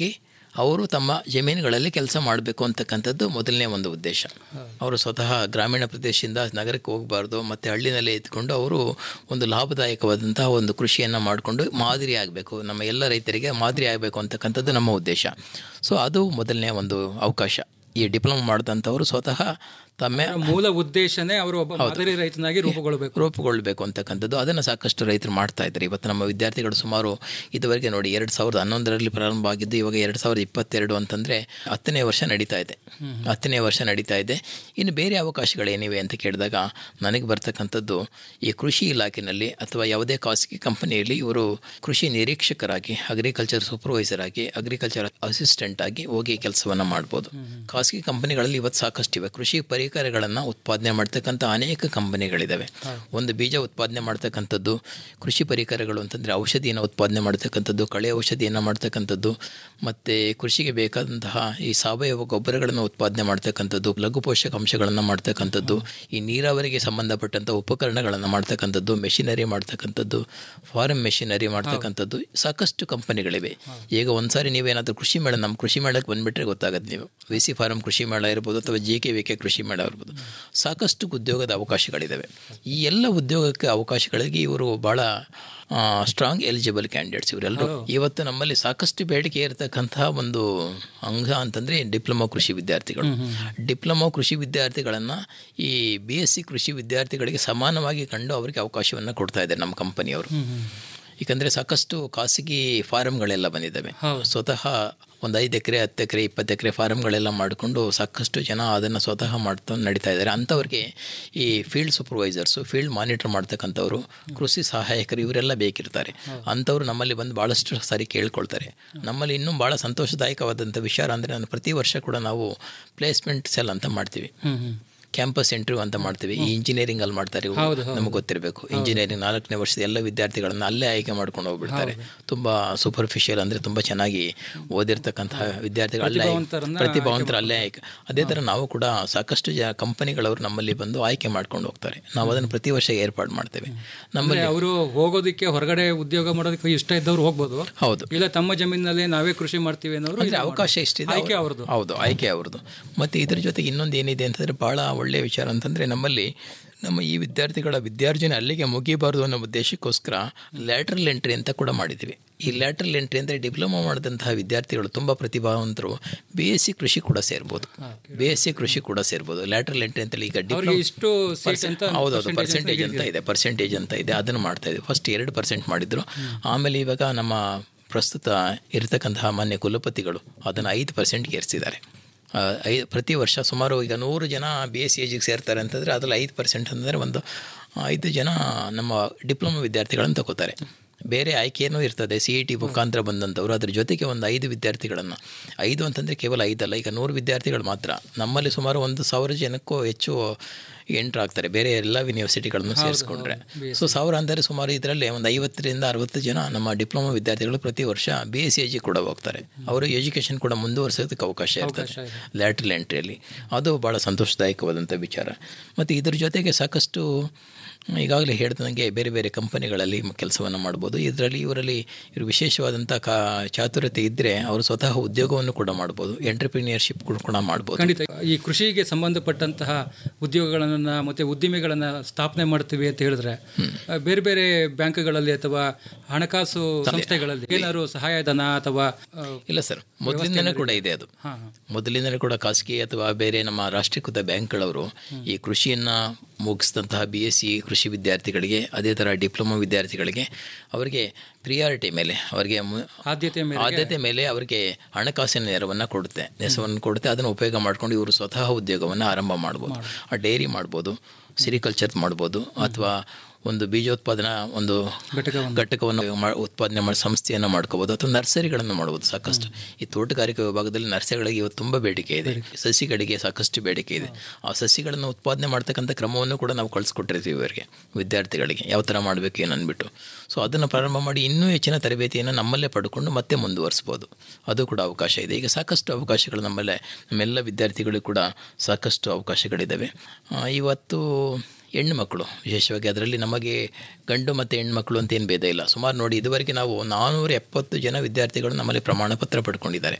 ಅವರು ತಮ್ಮ ಜಮೀನುಗಳಲ್ಲಿ ಕೆಲಸ ಮಾಡಬೇಕು ಅಂತಕ್ಕಂಥದ್ದು ಮೊದಲನೇ ಒಂದು ಉದ್ದೇಶ ಅವರು ಸ್ವತಃ ಗ್ರಾಮೀಣ ಪ್ರದೇಶದಿಂದ ನಗರಕ್ಕೆ ಹೋಗಬಾರ್ದು ಮತ್ತು ಹಳ್ಳಿನಲ್ಲೇ ಇದ್ಕೊಂಡು ಅವರು ಒಂದು ಲಾಭದಾಯಕವಾದಂತಹ ಒಂದು ಕೃಷಿಯನ್ನು ಮಾಡಿಕೊಂಡು ಮಾದರಿ ಆಗಬೇಕು ನಮ್ಮ ಎಲ್ಲ ರೈತರಿಗೆ ಮಾದರಿ ಆಗಬೇಕು ಅಂತಕ್ಕಂಥದ್ದು ನಮ್ಮ ಉದ್ದೇಶ ಸೊ ಅದು ಮೊದಲನೇ ಒಂದು ಅವಕಾಶ ಈ ಡಿಪ್ಲೊಮಾ ಮಾಡಿದಂಥವರು ಸ್ವತಃ ತಮ್ಮ ಮೂಲ ಉದ್ದೇಶನೇ ಅವರು ಒಬ್ಬ ಮಾದರಿ ರೈತನಾಗಿ ರೂಪುಗೊಳ್ಳಬೇಕು ರೂಪುಗೊಳ್ಳಬೇಕು ಅಂತಕ್ಕಂಥದ್ದು ಅದನ್ನು ಸಾಕಷ್ಟು ರೈತರು ಮಾಡ್ತಾ ಇದ್ದಾರೆ ಇವತ್ತು ನಮ್ಮ ವಿದ್ಯಾರ್ಥಿಗಳು ಸುಮಾರು ಇದುವರೆಗೆ ನೋಡಿ ಎರಡು ಸಾವಿರದ ಹನ್ನೊಂದರಲ್ಲಿ ಪ್ರಾರಂಭ ಆಗಿದ್ದು ಇವಾಗ ಎರಡು ಸಾವಿರದ ಇಪ್ಪತ್ತೆರಡು ಅಂತಂದರೆ ಹತ್ತನೇ ವರ್ಷ ನಡೀತಾ ಇದೆ ಹತ್ತನೇ ವರ್ಷ ನಡೀತಾ ಇದೆ ಇನ್ನು ಬೇರೆ ಅವಕಾಶಗಳೇನಿವೆ ಅಂತ ಕೇಳಿದಾಗ ನನಗೆ ಬರ್ತಕ್ಕಂಥದ್ದು ಈ ಕೃಷಿ ಇಲಾಖೆಯಲ್ಲಿ ಅಥವಾ ಯಾವುದೇ ಖಾಸಗಿ ಕಂಪನಿಯಲ್ಲಿ ಇವರು ಕೃಷಿ ನಿರೀಕ್ಷಕರಾಗಿ ಅಗ್ರಿಕಲ್ಚರ್ ಸೂಪರ್ವೈಸರ್ ಆಗಿ ಅಗ್ರಿಕಲ್ಚರ್ ಅಸಿಸ್ಟೆಂಟ್ ಆಗಿ ಹೋಗಿ ಕೆಲಸವನ್ನು ಮಾಡ್ಬೋದು ಖಾಸಗಿ ಕಂಪನಿಗಳಲ್ಲಿ ಇವತ್ತು ಸಾಕಷ್ಟಿವೆ ಕೃಷಿ ಪರಿಕರಗಳನ್ನು ಉತ್ಪಾದನೆ ಮಾಡ್ತಕ್ಕಂಥ ಅನೇಕ ಕಂಪನಿಗಳಿದ್ದಾವೆ ಒಂದು ಬೀಜ ಉತ್ಪಾದನೆ ಮಾಡ್ತಕ್ಕಂಥದ್ದು ಕೃಷಿ ಪರಿಕರಗಳು ಅಂತಂದರೆ ಔಷಧಿಯನ್ನು ಉತ್ಪಾದನೆ ಮಾಡ್ತಕ್ಕಂಥದ್ದು ಕಳೆ ಔಷಧಿಯನ್ನು ಮಾಡ್ತಕ್ಕಂಥದ್ದು ಮತ್ತು ಕೃಷಿಗೆ ಬೇಕಾದಂತಹ ಈ ಸಾವಯವ ಗೊಬ್ಬರಗಳನ್ನು ಉತ್ಪಾದನೆ ಮಾಡ್ತಕ್ಕಂಥದ್ದು ಲಘು ಪೋಷಕಾಂಶಗಳನ್ನು ಮಾಡ್ತಕ್ಕಂಥದ್ದು ಈ ನೀರಾವರಿಗೆ ಸಂಬಂಧಪಟ್ಟಂಥ ಉಪಕರಣಗಳನ್ನು ಮಾಡ್ತಕ್ಕಂಥದ್ದು ಮೆಷಿನರಿ ಮಾಡ್ತಕ್ಕಂಥದ್ದು ಫಾರ್ಮ್ ಮೆಷಿನರಿ ಮಾಡ್ತಕ್ಕಂಥದ್ದು ಸಾಕಷ್ಟು ಕಂಪನಿಗಳಿವೆ ಈಗ ಒಂದ್ಸಾರಿ ನೀವೇನಾದರೂ ಕೃಷಿ ಮೇಳ ನಮ್ಮ ಕೃಷಿ ಮೇಳಕ್ಕೆ ಬಂದುಬಿಟ್ರೆ ಗೊತ್ತಾಗುತ್ತೆ ನೀವು ವಿ ಸಿ ಫಾರಂ ಕೃಷಿ ಮೇಳ ಇರ್ಬೋದು ಅಥವಾ ಜಿ ಕೆ ವಿ ಕೆ ಕೃಷಿ ಮೇಳ ಇರ್ಬೋದು ಸಾಕಷ್ಟು ಉದ್ಯೋಗದ ಅವಕಾಶಗಳಿದ್ದಾವೆ ಈ ಎಲ್ಲ ಉದ್ಯೋಗಕ್ಕೆ ಅವಕಾಶಗಳಿಗೆ ಇವರು ಭಾಳ ಸ್ಟ್ರಾಂಗ್ ಎಲಿಜಿಬಲ್ ಕ್ಯಾಂಡಿಡೇಟ್ಸ್ ಇವರೆಲ್ಲರೂ ಇವತ್ತು ನಮ್ಮಲ್ಲಿ ಸಾಕಷ್ಟು ಬೇಡಿಕೆ ಇರತಕ್ಕಂತಹ ಒಂದು ಅಂಗ ಅಂತಂದರೆ ಡಿಪ್ಲೊಮಾ ಕೃಷಿ ವಿದ್ಯಾರ್ಥಿಗಳು ಡಿಪ್ಲೊಮಾ ಕೃಷಿ ವಿದ್ಯಾರ್ಥಿಗಳನ್ನು ಈ ಬಿ ಎಸ್ ಸಿ ಕೃಷಿ ವಿದ್ಯಾರ್ಥಿಗಳಿಗೆ ಸಮಾನವಾಗಿ ಕಂಡು ಅವರಿಗೆ ಅವಕಾಶವನ್ನು ಕೊಡ್ತಾ ಇದ್ದಾರೆ ನಮ್ಮ ಕಂಪನಿಯವರು ಏಕೆಂದರೆ ಸಾಕಷ್ಟು ಖಾಸಗಿ ಫಾರಮ್ಗಳೆಲ್ಲ ಬಂದಿದ್ದಾವೆ ಸ್ವತಃ ಒಂದು ಐದು ಎಕರೆ ಹತ್ತು ಎಕರೆ ಇಪ್ಪತ್ತು ಎಕರೆ ಫಾರಮ್ಗಳೆಲ್ಲ ಮಾಡಿಕೊಂಡು ಸಾಕಷ್ಟು ಜನ ಅದನ್ನು ಸ್ವತಃ ಮಾಡ್ತಾ ನಡೀತಾ ಇದ್ದಾರೆ ಅಂಥವ್ರಿಗೆ ಈ ಫೀಲ್ಡ್ ಸೂಪರ್ವೈಸರ್ಸು ಫೀಲ್ಡ್ ಮಾನಿಟರ್ ಮಾಡ್ತಕ್ಕಂಥವ್ರು ಕೃಷಿ ಸಹಾಯಕರು ಇವರೆಲ್ಲ ಬೇಕಿರ್ತಾರೆ ಅಂಥವ್ರು ನಮ್ಮಲ್ಲಿ ಬಂದು ಭಾಳಷ್ಟು ಸಾರಿ ಕೇಳ್ಕೊಳ್ತಾರೆ ನಮ್ಮಲ್ಲಿ ಇನ್ನೂ ಭಾಳ ಸಂತೋಷದಾಯಕವಾದಂಥ ವಿಚಾರ ಅಂದರೆ ನಾನು ಪ್ರತಿ ವರ್ಷ ಕೂಡ ನಾವು ಪ್ಲೇಸ್ಮೆಂಟ್ ಸೆಲ್ ಅಂತ ಮಾಡ್ತೀವಿ ಕ್ಯಾಂಪಸ್ ಇಂಟರ್ವ್ಯೂ ಅಂತ ಮಾಡ್ತೀವಿ ಈ ಇಂಜಿನಿಯರಿಂಗ್ ಅಲ್ಲಿ ಮಾಡ್ತಾರೆ ಇವ್ರು. ನಮಗೆ ಗೊತ್ತಿರಬೇಕು ಇಂಜಿನಿಯರಿಂಗ್ ನಾಲ್ಕನೇ ವರ್ಷದ ಎಲ್ಲ ವಿದ್ಯಾರ್ಥಿಗಳನ್ನ ಅಲ್ಲೇ ಆಯ್ಕೆ ಮಾಡ್ಕೊಂಡು ಹೋಗ್ಬಿಡ್ತಾರೆ ತುಂಬಾ ಸೂಪರ್ಫಿಷಿಯಲ್ ಅಂದ್ರೆ ತುಂಬಾ ಚೆನ್ನಾಗಿ ಓದಿರ್ತಕ್ಕಂತಹ ವಿದ್ಯಾರ್ಥಿಗಳು ಅಲ್ಲೇ ಆಯ್ಕೆ- ಪ್ರತಿಭಾವಂತರನ್ನ ಪ್ರತಿಭಾವಂತರ ಅಲ್ಲೇ ಆಯ್ಕೆ ಅದೇ ಥರ ನಾವು ಕೂಡ ಸಾಕಷ್ಟು ಜ ಕಂಪನಿಗಳವರು ನಮ್ಮಲ್ಲಿ ಬಂದು ಆಯ್ಕೆ ಮಾಡ್ಕೊಂಡು ಹೋಗ್ತಾರೆ ನಾವು ಅದನ್ನು ಪ್ರತಿ ವರ್ಷ ಏರ್ಪಾಡು ಮಾಡ್ತೇವೆ ನಮ್ಮಲ್ಲಿ ಅವರು ಹೋಗೋದಕ್ಕೆ ಹೊರಗಡೆ ಉದ್ಯೋಗ ಮಾಡೋದಕ್ಕೆ ಇಷ್ಟ ಇದ್ದವ್ರು ಹೋಗ್ಬೋದು ಹೌದು ಇಲ್ಲ ತಮ್ಮ ಜಮೀನಿನಲ್ಲಿ ನಾವೇ ಕೃಷಿ ಮಾಡ್ತೀವಿ ಅನ್ನೋರು ಅಂದ್ರೆ ಇದು ಅವಕಾಶ ಮಾಡ್ಬೋದು. ಎಷ್ಟಿದೆ ಆಯ್ಕೆ ಅವ್ರು- ಅವ್ರದ್ದು ಹೌದು ಆಯ್ಕೆ ಅವ್ರದ್ದು ಮತ್ತು ಇದ್ರ ಜೊತೆಗೆ ಇನ್ನೊಂದು ಏನಿದೆ ಅಂತಂದರೆ ಭಾಳ ಒಳ್ಳೆಯ ವಿಚಾರ ಅಂತಂದರೆ ನಮ್ಮಲ್ಲಿ ನಮ್ಮ ಈ ವಿದ್ಯಾರ್ಥಿಗಳ ವಿದ್ಯಾರ್ಜನೆ ಅಲ್ಲಿಗೆ ಮುಗಿಬಾರ್ದು ಅನ್ನೋ ಉದ್ದೇಶಕ್ಕೋಸ್ಕರ ಲ್ಯಾಟ್ರಲ್ ಎಂಟ್ರಿ ಅಂತ ಕೂಡ ಮಾಡಿದ್ದೀವಿ ಈ ಲ್ಯಾಟ್ರಲ್ ಎಂಟ್ರಿ ಅಂದರೆ ಡಿಪ್ಲೊಮಾ ಮಾಡಿದಂತಹ ವಿದ್ಯಾರ್ಥಿಗಳು ತುಂಬ ಪ್ರತಿಭಾವಂತರು ಬಿ ಎಸ್ ಸಿ ಕೃಷಿ ಕೂಡ ಸೇರ್ಬೋದು ಬಿ ಎಸ್ ಸಿ ಕೃಷಿ ಕೂಡ ಸೇರ್ಬೋದು ಲ್ಯಾಟ್ರಲ್ ಎಂಟ್ರಿ ಅಂತೇಳಿ ಈಗ ಅವ್ರಿಗೆ ಡಿಪ್ಲೊಮಾ ಇಷ್ಟು ಸೀಟ್ ಅಂತ ಹೌದೌದು percentage ಪರ್ಸೆಂಟೇಜ್ ಅಂತ ಇದೆ ಪರ್ಸೆಂಟೇಜ್ ಅಂತ ಇದೆ ಅದನ್ನು ಮಾಡ್ತಾ ಇದ್ದೀವಿ ಫಸ್ಟ್ ಎರಡು ಪರ್ಸೆಂಟ್ ಮಾಡಿದ್ರು ಆಮೇಲೆ ಇವಾಗ ನಮ್ಮ ಪ್ರಸ್ತುತ ಇರತಕ್ಕಂತಹ ಮಾನ್ಯ ಕುಲಪತಿಗಳು ಅದನ್ನು ಐದು ಪರ್ಸೆಂಟ್ಗೆ ಏರಿಸಿದ್ದಾರೆ ಆ, ಐ ಪ್ರತಿ ವರ್ಷ ಸುಮಾರು ಈಗ ನೂರು ಜನ ಬಿ ಎಸ್ ಸಿ ಎಜಿಗೆ ಸೇರ್ತಾರೆ ಅಂತಂದರೆ ಅದರಲ್ಲಿ ಐದು ಪರ್ಸೆಂಟ್ ಅಂತಂದರೆ ಒಂದು ಐದು ಜನ ನಮ್ಮ ಡಿಪ್ಲೊಮಾ ವಿದ್ಯಾರ್ಥಿಗಳನ್ನು ತಗೋತಾರೆ ಬೇರೆ ಆಯ್ಕೆಯೂ ಇರ್ತದೆ ಸಿ ಇ ಟಿ ಮುಖಾಂತರ ಬಂದಂಥವ್ರು ಅದ್ರ ಜೊತೆಗೆ ಒಂದು ಐದು ವಿದ್ಯಾರ್ಥಿಗಳನ್ನು ಐದು ಅಂತಂದರೆ ಕೇವಲ ಐದಲ್ಲ ಈಗ ನೂರು ವಿದ್ಯಾರ್ಥಿಗಳು ಮಾತ್ರ ನಮ್ಮಲ್ಲಿ ಸುಮಾರು ಒಂದು ಸಾವಿರ ಜನಕ್ಕೂ ಹೆಚ್ಚು ಎಂಟ್ರ್ ಆಗ್ತಾರೆ ಬೇರೆ ಎಲ್ಲ ಯೂನಿವರ್ಸಿಟಿಗಳನ್ನು ಸೇರಿಸ್ಕೊಂಡ್ರೆ ಸೊ ಸಾವಿರ ಅಂದರೆ ಸುಮಾರು ಇದರಲ್ಲಿ ಒಂದು ಐವತ್ತರಿಂದ ಅರವತ್ತು ಜನ ನಮ್ಮ ಡಿಪ್ಲೊಮಾ ವಿದ್ಯಾರ್ಥಿಗಳು ಪ್ರತಿ ವರ್ಷ ಬಿ ಎಸ್ ಸಿ ಎಜಿ ಕೂಡ ಹೋಗ್ತಾರೆ ಅವರು ಎಜುಕೇಷನ್ ಕೂಡ ಮುಂದುವರಿಸೋದಕ್ಕೆ ಅವಕಾಶ ಇರ್ತದೆ ಲ್ಯಾಟ್ರಲ್ ಎಂಟ್ರಿಯಲ್ಲಿ ಅದು ಭಾಳ ಸಂತೋಷದಾಯಕವಾದಂಥ ವಿಚಾರ ಮತ್ತು ಇದ್ರ ಜೊತೆಗೆ ಸಾಕಷ್ಟು ಈಗಾಗಲೇ ಹೇಳಿದಂಗೆ ಬೇರೆ ಬೇರೆ ಕಂಪನಿಗಳಲ್ಲಿ ಕೆಲಸವನ್ನು ಮಾಡ್ಬೋದು ಇದರಲ್ಲಿ ಇವರಲ್ಲಿ ಇವರು ವಿಶೇಷವಾದಂಥ ಕಾ ಚಾತುರ್ಯತೆ ಇದ್ದರೆ ಅವರು ಸ್ವತಃ ಉದ್ಯೋಗವನ್ನು ಕೂಡ ಮಾಡ್ಬೋದು ಎಂಟರ್ಪ್ರಿನಿಯರ್ಶಿಪ್ ಕೂಡ ಮಾಡ್ಬೋದು ಖಂಡಿತ ಈ ಕೃಷಿಗೆ ಸಂಬಂಧಪಟ್ಟಂತಹ ಉದ್ಯೋಗಗಳನ್ನ ಮತ್ತೆ ಉದ್ದಿಮೆಗಳನ್ನ ಸ್ಥಾಪನೆ ಮಾಡ್ತೀವಿ ಅಂತ ಹೇಳಿದ್ರೆ ಆ, ಬೇರೆ ಬೇರೆ ಬ್ಯಾಂಕ್ಗಳಲ್ಲಿ ಅಥವಾ ಹಣಕಾಸು ಸಂಸ್ಥೆಗಳಲ್ಲಿ ಏನಾದ್ರು ಸಹಾಯಧನ ಅಥವಾ ಆ, ಇಲ್ಲ ಸರ್ ಮೊದಲಿಂದನೇ ಕೂಡ ಇದೆ ಅದು ಮೊದಲಿಂದಲೇ ಕೂಡ ಖಾಸಗಿ ಅಥವಾ ಬೇರೆ ನಮ್ಮ ರಾಷ್ಟ್ರೀಕೃತ ಬ್ಯಾಂಕ್ಗಳವರು ಈ ಕೃಷಿಯನ್ನು ಮುಗಿಸಿದಂತಹ ಬಿ ಎಸ್ ಸಿ ಕೃಷಿ ವಿದ್ಯಾರ್ಥಿಗಳಿಗೆ ಅದೇ ಥರ ಡಿಪ್ಲೊಮಾ ವಿದ್ಯಾರ್ಥಿಗಳಿಗೆ ಅವರಿಗೆ ಪ್ರಿಯಾರಿಟಿ ಮೇಲೆ ಅವರಿಗೆ ಮು- ಆದ್ಯತೆ ಮೇಲೆ ಆದ್ಯತೆ ಮೇಲೆ ಅವರಿಗೆ ಹಣಕಾಸಿನ ನೆರವನ್ನು ಕೊಡುತ್ತೆ ನೆಸವನ್ನು ಕೊಡುತ್ತೆ ಅದನ್ನು ಉಪಯೋಗ ಮಾಡ್ಕೊಂಡು ಇವರು ಸ್ವತಃ ಉದ್ಯೋಗವನ್ನು ಆರಂಭ ಮಾಡ್ಬೋದು ಆ ಡೈರಿ ಮಾಡ್ಬೋದು ಸಿರಿಕಲ್ಚರ್ ಮಾಡ್ಬೋದು ಅಥವಾ ಒಂದು ಬೀಜೋತ್ಪಾದನಾ ಒಂದು ಘಟಕವನ್ನು ಮಾ- ಉತ್ಪಾದನೆ ಮಾಡಿ ಸಂಸ್ಥೆಯನ್ನು ಮಾಡ್ಕೋಬೋದು ಅಥವಾ ನರ್ಸರಿಗಳನ್ನು ಮಾಡ್ಬೋದು ಸಾಕಷ್ಟು ಈ ತೋಟಗಾರಿಕೆ ವಿಭಾಗದಲ್ಲಿ ನರ್ಸರಿಗಳಿಗೆ ಇವತ್ತು ತುಂಬ ಬೇಡಿಕೆ ಇದೆ ಸಸಿಗಳಿಗೆ ಸಾಕಷ್ಟು ಬೇಡಿಕೆ ಇದೆ ಆ ಸಸಿಗಳನ್ನು ಉತ್ಪಾದನೆ ಮಾಡ್ತಕ್ಕಂಥ ಕ್ರಮವನ್ನು ಕೂಡ ನಾವು ಕಳಿಸ್ಕೊಟ್ಟಿರ್ತೀವಿ ಇವರಿಗೆ ವಿದ್ಯಾರ್ಥಿಗಳಿಗೆ ಯಾವ ಥರ ಮಾಡಬೇಕು ಏನು ಅಂದ್ಬಿಟ್ಟು ಸೊ ಅದನ್ನು ಪ್ರಾರಂಭ ಮಾಡಿ ಇನ್ನೂ ಹೆಚ್ಚಿನ ತರಬೇತಿಯನ್ನು ನಮ್ಮಲ್ಲೇ ಪಡ್ಕೊಂಡು ಮತ್ತೆ ಮುಂದುವರಿಸ್ಬೋದು ಅದು ಕೂಡ ಅವಕಾಶ ಇದೆ ಈಗ ಸಾಕಷ್ಟು ಅವಕಾಶಗಳು ನಮ್ಮಲ್ಲೇ ನಮ್ಮೆಲ್ಲ ವಿದ್ಯಾರ್ಥಿಗಳಿಗೂ ಕೂಡ ಸಾಕಷ್ಟು ಅವಕಾಶಗಳಿದ್ದಾವೆ ಆ, ಇವತ್ತು ಹೆಣ್ಣು ಮಕ್ಕಳು ವಿಶೇಷವಾಗಿ ಅದರಲ್ಲಿ ನಮಗೆ ಗಂಡು ಮತ್ತು ಹೆಣ್ಮಕ್ಳು ಅಂತ ಏನು ಭೇದ ಇಲ್ಲ ಸುಮಾರು ನೋಡಿ ಇದುವರೆಗೆ ನಾವು ನಾನ್ನೂರ ಎಪ್ಪತ್ತು ಜನ ವಿದ್ಯಾರ್ಥಿಗಳು ನಮ್ಮಲ್ಲಿ ಪ್ರಮಾಣ ಪತ್ರ ಪಡ್ಕೊಂಡಿದ್ದಾರೆ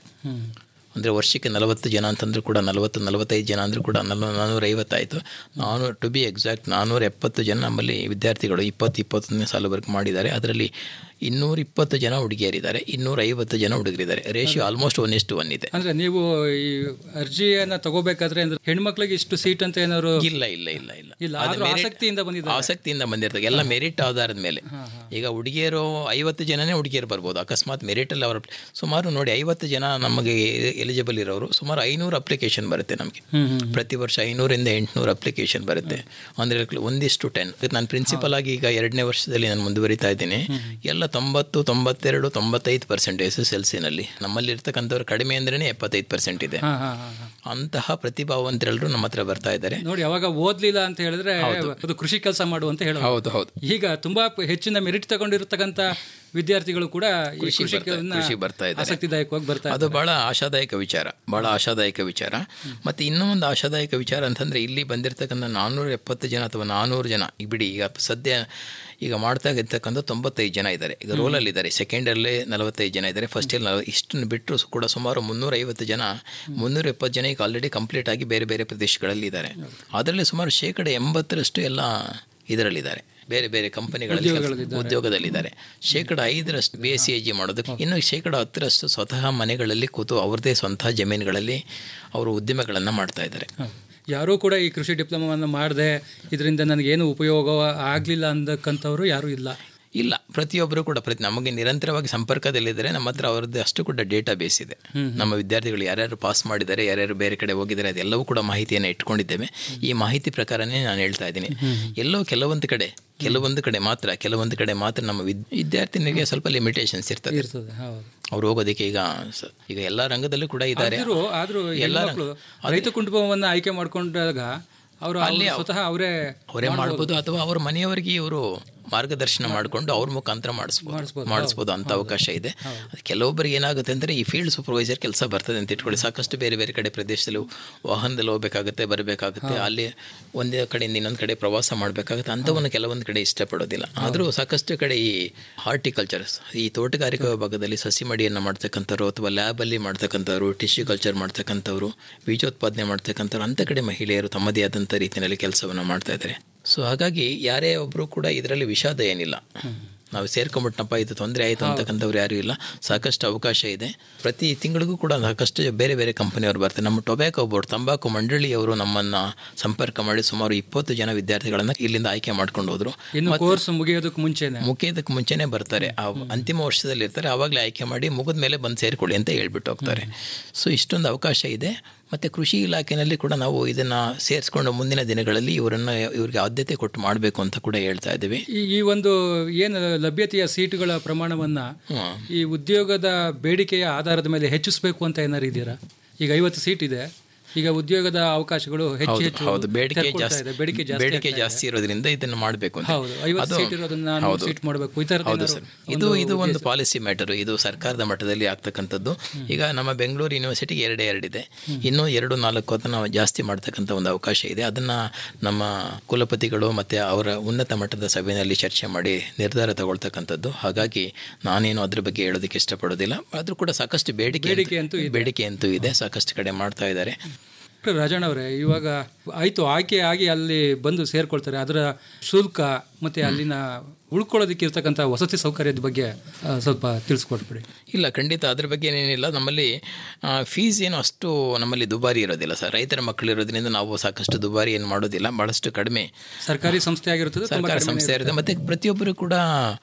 ಅಂದರೆ ವರ್ಷಕ್ಕೆ ನಲವತ್ತು ಜನ ಅಂತಂದರೂ ಕೂಡ ನಲವತ್ತು ನಲವತ್ತೈದು ಜನ ಅಂದರೂ ಕೂಡ ನಲ್ವ ನಾನ್ನೂರ ಐವತ್ತಾಯಿತು ನಾನ್ನೂರು ಟು ಬಿ ಎಕ್ಸಾಕ್ಟ್ ನಾನ್ನೂರ ಎಪ್ಪತ್ತು ಜನ ನಮ್ಮಲ್ಲಿ ವಿದ್ಯಾರ್ಥಿಗಳು ಇಪ್ಪತ್ತು ಇಪ್ಪತ್ತೊಂದನೇ ಸಾಲವರೆಗೂ ಮಾಡಿದ್ದಾರೆ ಅದರಲ್ಲಿ ಇನ್ನೂರ ಇಪ್ಪತ್ತು ಜನ ಹುಡುಗಿಯರಿದ್ದಾರೆ ಇನ್ನೂರ ಐವತ್ತು ಜನ ಹುಡುಗರಿದ್ದಾರೆ ರೇಷಿಯೋ ಆಲ್ಮೋಸ್ಟ್ ಒನ್ ಇಷ್ಟು ಒನ್ ಇದೆ ಅಂದ್ರೆ ನೀವು ಈ ಅರ್ಜಿಯನ್ನ ತಗೋಬೇಕಾದ್ರೆ ಅಂದ್ರೆ ಹೆಣ್ಮಕ್ಳಿಗೆ ಇಷ್ಟು ಸೀಟ್ ಅಂತ ಏನಾದ್ರು ಇಲ್ಲ ಇಲ್ಲ ಇಲ್ಲ ಇಲ್ಲ ಇಲ್ಲ ಅದು ಆದ್ರೂ merit- ಆಸಕ್ತಿಯಿಂದ ಬಂದಿದ್ದಾರೆ ಆಸಕ್ತಿಯಿಂದ ಬಂದಿರ್ತಾರೆ ಎಲ್ಲ ಮೆರಿಟ್ ಆಧಾರದ ಮೇಲೆ ಈಗ ಹುಡುಗಿಯರು ಐವತ್ತು ಜನನೇ ಹುಡುಗಿಯರು ಬರ್ಬೋದು ಅಕಸ್ಮಾತ್ ಮೆರಿಟಲ್ಲಿ ಅವರ ಸುಮಾರು ನೋಡಿ ಐವತ್ತು ಜನ ನಮಗೆ ಎಲಿಜಿಬಲ್ ಇರೋರು ಸುಮಾರು ಐನೂರು ಅಪ್ಲಿಕೇಶನ್ ಬರುತ್ತೆ ನಮಗೆ ಪ್ರತಿ ವರ್ಷ ಐನೂರಿಂದ ಎಂಟುನೂರು ಅಪ್ಲಿಕೇಶನ್ ಬರುತ್ತೆ ಅಂದರೆ ಒಂದಿಷ್ಟು ಟೆನ್ ನಾನು ಪ್ರಿನ್ಸಿಪಲ್ ಆಗಿ ಈಗ ಎರಡನೇ ವರ್ಷದಲ್ಲಿ ನಾನು ಮುಂದುವರಿತಾ ಇದ್ದೀನಿ ಎಲ್ಲ ತೊಂಬತ್ತು ತೊಂಬತ್ತೆರಡು ತೊಂಬತ್ತೈದು ಪರ್ಸೆಂಟ್ ಎಸ್ ಎಸ್ ಎಲ್ ಸಿನಲ್ಲಿ ನಮ್ಮಲ್ಲಿ ಇರ್ತಕ್ಕಂಥವ್ರು ಕಡಿಮೆ ಅಂದ್ರೇ ಎಪ್ಪತ್ತೈದು ಪರ್ಸೆಂಟ್ ಇದೆ ಹಾ, ಹಾ, ಹಾ, ಹಾ. ಅಂತಹ ಪ್ರತಿಭಾವಂತರೆಲ್ಲರೂ ನಮ್ಮ ಹತ್ರ ಬರ್ತಾ ಇದ್ದಾರೆ ನೋಡಿ ಅವಾಗ ಓದ್ಲಿಲ್ಲ ಅಂತ ಹೇಳಿದ್ರೆ ಅದು ಕೃಷಿ ಕೆಲಸ ಮಾಡು ಅಂತ ಹೇಳೋದು ಹೌದು ಹೌದು ಈಗ ತುಂಬಾ ಪ- ಹೆಚ್ಚಿನ ಮೆರಿಟ್ ತಗೊಂಡಿರತಕ್ಕಂತ ವಿದ್ಯಾರ್ಥಿಗಳು ಕೂಡ ಈ ಕೃಷಿ ಬರ್ತಾ- ಕೃಷಿಕನ್ನ ಕೃಷಿ ಬರ್ತಾ ಇದ್ದಾರೆ. ಆಸಕ್ತಿದಾಯಕವಾಗಿ ಬರ್ತಾ ಅದು ಬಹಳ ಆಶಾದಾಯಕ ವಿಚಾರ ಬಹಳ ಆಶಾದಾಯಕ ವಿಚಾರ ಮತ್ತು ಇನ್ನೂ ಒಂದು ಆಶಾದಾಯಕ ವಿಚಾರ ಅಂತಂದರೆ ಇಲ್ಲಿ ಬಂದಿರತಕ್ಕಂಥ ನಾನ್ನೂರ ಎಪ್ಪತ್ತು ಜನ ಅಥವಾ ನಾನ್ನೂರು ಜನ ಈಗ ಬಿಡಿ ಈಗ ಸದ್ಯ ಈಗ ಮಾಡ್ತಾ ಇರ್ತಕ್ಕಂಥ ತೊಂಬತ್ತೈದು ಜನ ಇದ್ದಾರೆ ಈಗ ರೋಲಲ್ಲಿ ಇದ್ದಾರೆ ಸೆಕೆಂಡಲ್ಲೇ ನಲವತ್ತೈದು ಜನ ಇದ್ದಾರೆ ಫಸ್ಟ್ ಇಯರ್ ನಲವ ಇಷ್ಟನ್ನು ಬಿಟ್ಟರು ಕೂಡ ಸುಮಾರು ಮುನ್ನೂರ ಐವತ್ತು ಜನ ಮುನ್ನೂರ ಎಪ್ಪತ್ತು ಜನ ಈಗ ಆಲ್ರೆಡಿ ಕಂಪ್ಲೀಟ್ ಆಗಿ ಬೇರೆ ಬೇರೆ ಪ್ರದೇಶಗಳಲ್ಲಿ ಇದ್ದಾರೆ ಅದರಲ್ಲಿ ಸುಮಾರು ಶೇಕಡ ಎಂಬತ್ತರಷ್ಟು ಎಲ್ಲ ಇದರಲ್ಲಿದ್ದಾರೆ ಬೇರೆ ಬೇರೆ ಕಂಪನಿಗಳಲ್ಲಿ ಕೆಲ್ಸ- ಉದ್ಯೋಗದಲ್ಲಿದ್ದಾರೆ ಶೇಕಡ ಐದರಷ್ಟು B S C A G ಮಾಡೋದಕ್ಕೆ ಇನ್ನು ಶೇಕಡ ಹತ್ತರಷ್ಟು ಸ್ವತಃ ಮನೆಗಳಲ್ಲಿ ಕೂತು ಅವ್ರದ್ದೇ ಸ್ವಂತ ಜಮೀನುಗಳಲ್ಲಿ ಅವರು ಉದ್ಯಮಗಳನ್ನು ಮಾಡ್ತಾ ಇದ್ದಾರೆ ಯಾರೂ ಕೂಡ ಈ ಕೃಷಿ ಡಿಪ್ಲೊಮಾವನ್ನು ಮಾಡದೆ ಇದರಿಂದ ನನಗೇನು ಉಪಯೋಗ ಆಗಲಿಲ್ಲ ಅಂದಕ್ಕಂಥವ್ರು ಯಾರೂ ಇಲ್ಲ ಇಲ್ಲ ಪ್ರತಿಯೊಬ್ಬರು ಕೂಡ ಪ್ರತಿ ನಮಗೆ ನಿರಂತರವಾಗಿ ಸಂಪರ್ಕದಲ್ಲಿದ್ದಾರೆ ನಮ್ಮ ಹತ್ರ ಅವರದ್ದು ಅಷ್ಟು ಕೂಡ ಡೇಟಾ ಬೇಸ್ ಇದೆ ನಮ್ಮ ವಿದ್ಯಾರ್ಥಿಗಳು ಯಾರ್ಯಾರು ಪಾಸ್ ಮಾಡಿದ್ದಾರೆ ಯಾರ್ಯಾರು ಬೇರೆ ಕಡೆ ಹೋಗಿದ್ದಾರೆ ಅದೆಲ್ಲವೂ ಕೂಡ ಮಾಹಿತಿಯನ್ನು ಇಟ್ಕೊಂಡಿದ್ದೇವೆ ಈ ಮಾಹಿತಿ ಪ್ರಕಾರನೇ ನಾನು ಹೇಳ್ತಾ ಇದ್ದೀನಿ ಎಲ್ಲೋ ಕೆಲವೊಂದು ಕಡೆ ಕೆಲವೊಂದು ಕಡೆ ಮಾತ್ರ ಕೆಲವೊಂದು ಕಡೆ ಮಾತ್ರ ನಮ್ಮ ವಿದ್ ವಿದ್ಯಾರ್ಥಿನಿಗೆ ಸ್ವಲ್ಪ ಲಿಮಿಟೇಷನ್ಸ್ ಇರ್ತದೆ ಇರ್ತದೆ ಹೌದು ಅವ್ರು ಹೋಗೋದಕ್ಕೆ ಈಗ ಸ- ಈಗ ಎಲ್ಲ ರಂಗದಲ್ಲೂ ಕೂಡ ಇದ್ದಾರೆ ಆದ್ರೂ ಆದ್ರೂ ಎಲ್ಲ ಹೆಣ್ಮಕ್ಳು ರೈತ ಕುಟುಂಬವನ್ನ ಆಯ್ಕೆ ಮಾಡ್ಕೊಂಡಾಗ ಅವರು ಅಲ್ಲಿ ಸ್ವತಃ ಅವರೇ ಅವರೇ ಮಾಡ್ಬೋದು ಅಥವಾ ಅವ್ರ ಮನೆಯವರಿಗೆ ಇವರು ಮಾರ್ಗದರ್ಶನ ಮಾಡಿಕೊಂಡು ಅವ್ರ ಮುಖಾಂತರ ಮಾಡಿಸ್ಬೋದು ಮಾಡಿಸ್ಬೋದು ಅಂತ ಅವಕಾಶ ಇದೆ ಅದು ಕೆಲವೊಬ್ಬರಿಗೆ ಏನಾಗುತ್ತೆ ಅಂದರೆ ಈ ಫೀಲ್ಡ್ ಸೂಪರ್ವೈಸರ್ ಕೆಲಸ ಬರ್ತದೆ ಅಂತ ಇಟ್ಕೊಳ್ಳಿ ಸಾಕಷ್ಟು ಬೇರೆ ಬೇರೆ ಕಡೆ ಪ್ರದೇಶದಲ್ಲಿ ವಾಹನದಲ್ಲಿ ಹೋಗ್ಬೇಕಾಗುತ್ತೆ ಬರಬೇಕಾಗುತ್ತೆ ಅಲ್ಲಿ ಒಂದೇ ಕಡೆಯಿಂದ ಇನ್ನೊಂದು ಕಡೆ ಪ್ರವಾಸ ಮಾಡಬೇಕಾಗುತ್ತೆ ಅಂಥವನ್ನು ಕೆಲವೊಂದು ಕಡೆ ಇಷ್ಟಪಡೋದಿಲ್ಲ ಆದರೂ ಸಾಕಷ್ಟು ಕಡೆ ಈ ಹಾರ್ಟಿಕಲ್ಚರ್ ಈ ತೋಟಗಾರಿಕಾ ವಿಭಾಗದಲ್ಲಿ ಸಸಿ ಮಡಿಯನ್ನು ಮಾಡ್ತಕ್ಕಂಥವ್ರು ಅಥವಾ ಲ್ಯಾಬಲ್ಲಿ ಮಾಡ್ತಕ್ಕಂಥವ್ರು ಟಿಶ್ಯೂ ಕಲ್ಚರ್ ಮಾಡ್ತಕ್ಕಂಥವ್ರು ಬೀಜೋತ್ಪಾದನೆ ಮಾಡ್ತಕ್ಕಂಥವ್ರು ಅಂಥ ಕಡೆ ಮಹಿಳೆಯರು ತಮ್ಮದೇ ಆದಂಥ ರೀತಿಯಲ್ಲಿ ಕೆಲಸವನ್ನು ಮಾಡ್ತಾ ಇದ್ದಾರೆ ಸೊ ಹಾಗಾಗಿ ಯಾರೇ ಒಬ್ಬರು ಕೂಡ ಇದರಲ್ಲಿ ವಿಷಾದ ಏನಿಲ್ಲ ನಾವು ಸೇರ್ಕೊಂಬಿಟ್ನಪ್ಪ ಇದು ತೊಂದರೆ ಆಯಿತು ಅಂತಕ್ಕಂಥವ್ರು ಯಾರೂ ಇಲ್ಲ ಸಾಕಷ್ಟು ಅವಕಾಶ ಇದೆ ಪ್ರತಿ ತಿಂಗಳಿಗೂ ಕೂಡ ಸಾಕಷ್ಟು ಬೇರೆ ಬೇರೆ ಕಂಪನಿಯವರು ಬರ್ತಾರೆ ನಮ್ಮ ಟೊಬ್ಯಾಕೊ ಬೋರ್ಡ್ ತಂಬಾಕು ಮಂಡಳಿಯವರು ನಮ್ಮನ್ನು ಸಂಪರ್ಕ ಮಾಡಿ ಸುಮಾರು ಇಪ್ಪತ್ತು ಜನ ವಿದ್ಯಾರ್ಥಿಗಳನ್ನು ಇಲ್ಲಿಂದ ಆಯ್ಕೆ ಮಾಡ್ಕೊಂಡು ಹೋದರು ಇನ್ನು ಕೋರ್ಸ್ ಮುಗಿಯೋದಕ್ಕೆ ಮುಂಚೆನೆ ಮುಗಿಯೋದಕ್ಕೆ ಮುಂಚೆನೇ ಬರ್ತಾರೆ ಆ ಅಂತಿಮ ವರ್ಷದಲ್ಲಿ ಇರ್ತಾರೆ ಆವಾಗಲೇ ಆಯ್ಕೆ ಮಾಡಿ ಮುಗಿದ ಮೇಲೆ ಬಂದು ಸೇರಿಕೊಳ್ಳಿ ಅಂತ ಹೇಳ್ಬಿಟ್ಟು ಹೋಗ್ತಾರೆ ಸೊ ಇಷ್ಟೊಂದು ಅವಕಾಶ ಇದೆ ಮತ್ತು ಕೃಷಿ ಇಲಾಖೆಯಲ್ಲಿ ಕೂಡ ನಾವು ಇದನ್ನು ಸೇರಿಸ್ಕೊಂಡು ಮುಂದಿನ ದಿನಗಳಲ್ಲಿ ಇವರನ್ನು ಇವರಿಗೆ ಆದ್ಯತೆ ಕೊಟ್ಟು ಮಾಡಬೇಕು ಅಂತ ಕೂಡ ಹೇಳ್ತಾ ಇದ್ದೀವಿ ಈ ಈ ಒಂದು ಏನು ಲಭ್ಯತೆಯ ಸೀಟುಗಳ ಪ್ರಮಾಣವನ್ನ ಹ್ಮ್. ಈ ಉದ್ಯೋಗದ ಬೇಡಿಕೆಯ ಆಧಾರದ ಮೇಲೆ ಹೆಚ್ಚಿಸಬೇಕು ಅಂತ ಏನಾರು ಇದೆಯಾ ಈಗ ಐವತ್ತು ಸೀಟ್ ಇದೆ ಈಗ ಉದ್ಯೋಗದ ಅವಕಾಶಗಳು ಹೆಚ್ಚು ಹೌದು ಹೆಚ್ಚು ಹೌದು ಬೇಡಿಕೆ ತೆರ್ಕೊಳ್ತಾ ಜಾಸ್ತಿ ಇದೆ. ಬೇಡಿಕೆ ಜಾಸ್ತಿ ಬೇಡಿಕೆ ಆಗ್ತಾ ಇದೆ. ಜಾಸ್ತಿ ಇರೋದ್ರಿಂದ ಇದನ್ನು ಮಾಡಬೇಕು ಅಂತ ಹೌದು ಐವತ್ತು ಸೀಟ್ ಇರೋದನ್ನ ನಾನು ಸೀಟ್ ಮಾಡಬೇಕು ಈ ಥರದ್ದು ಹೌದು ಏನಾದ್ರು ಸರ್ ಇದು ಇದು ಒಂದು ಪಾಲಿಸಿ ಮ್ಯಾಟರ್ ಇದು ಸರ್ಕಾರದ ಮಟ್ಟದಲ್ಲಿ ಆಗ್ತಕ್ಕಂಥದ್ದು ಈಗ ನಮ್ಮ ಬೆಂಗಳೂರು ಯೂನಿವರ್ಸಿಟಿಗೆ ಎರಡೇ ಎರಡಿದೆ ಇನ್ನೂ ಎರಡು ನಾಲ್ಕು ಅದನ್ನು ಜಾಸ್ತಿ ಮಾಡ್ತಕ್ಕಂಥ ಒಂದು ಅವಕಾಶ ಇದೆ ಅದನ್ನು ನಮ್ಮ ಕುಲಪತಿಗಳು ಮತ್ತು ಅವರ ಉನ್ನತ ಮಟ್ಟದ ಸಭೆಯಲ್ಲಿ ಚರ್ಚೆ ಮಾಡಿ ನಿರ್ಧಾರ ತಗೊಳ್ತಕ್ಕಂಥದ್ದು ಹಾಗಾಗಿ ನಾನೇನು ಅದ್ರ ಬಗ್ಗೆ ಹೇಳೋದಕ್ಕೆ ಇಷ್ಟಪಡೋದಿಲ್ಲ ಆದರೂ ಕೂಡ ಸಾಕಷ್ಟು ಬೇಡಿಕೆ ಬೇಡಿಕೆ ಅಂತೂ ಇದೆ. ಬೇಡಿಕೆ ಅಂತೂ ಇದೆ ಸಾಕಷ್ಟು ಕಡೆ ಮಾಡ್ತಾ ಇದ್ದಾರೆ ಡಾಕ್ಟರ್ ರಾಜಣ್ಣ ಅವರೇ ಇವಾಗ ಆಯ್ತು ಆಯ್ಕೆ ಆಗಿ ಅಲ್ಲಿ ಬಂದು ಸೇರ್ಕೊಳ್ತಾರೆ ಅದರ ಶುಲ್ಕ ಮತ್ತೆ ಅಲ್ಲಿನ ಉಳ್ಕೊಳ್ಳೋದಕ್ಕೆ ಇರ್ತಕ್ಕಂಥ ವಸತಿ ಸೌಕರ್ಯದ ಬಗ್ಗೆ ಆ, ಸ್ವಲ್ಪ ತಿಳಿಸ್ಕೊಟ್ಬಿಡಿ ಇಲ್ಲ ಖಂಡಿತ ಅದ್ರ ಬಗ್ಗೆ ಏನಿಲ್ಲ ನಮ್ಮಲ್ಲಿ ಫೀಸ್ ಏನು ಅಷ್ಟು ನಮ್ಮಲ್ಲಿ ದುಬಾರಿ ಇರೋದಿಲ್ಲ ಸರ್ ರೈತರ ಮಕ್ಕಳು ಇರೋದ್ರಿಂದ ನಾವು ಸಾಕಷ್ಟು ದುಬಾರಿ ಏನು ಮಾಡೋದಿಲ್ಲ ಭಾಳಷ್ಟು ಕಡಿಮೆ ಸರ್ಕಾರಿ ಸಂಸ್ಥೆ ಆಗಿರುತ್ತದೆ ತುಂಬಾ ಸರ್ಕಾರ ಕಡಿಮೆನೇ ಸಂಸ್ಥೆ ಇರುತ್ತೆ ಮತ್ತು ಪ್ರತಿಯೊಬ್ಬರು ಕೂಡ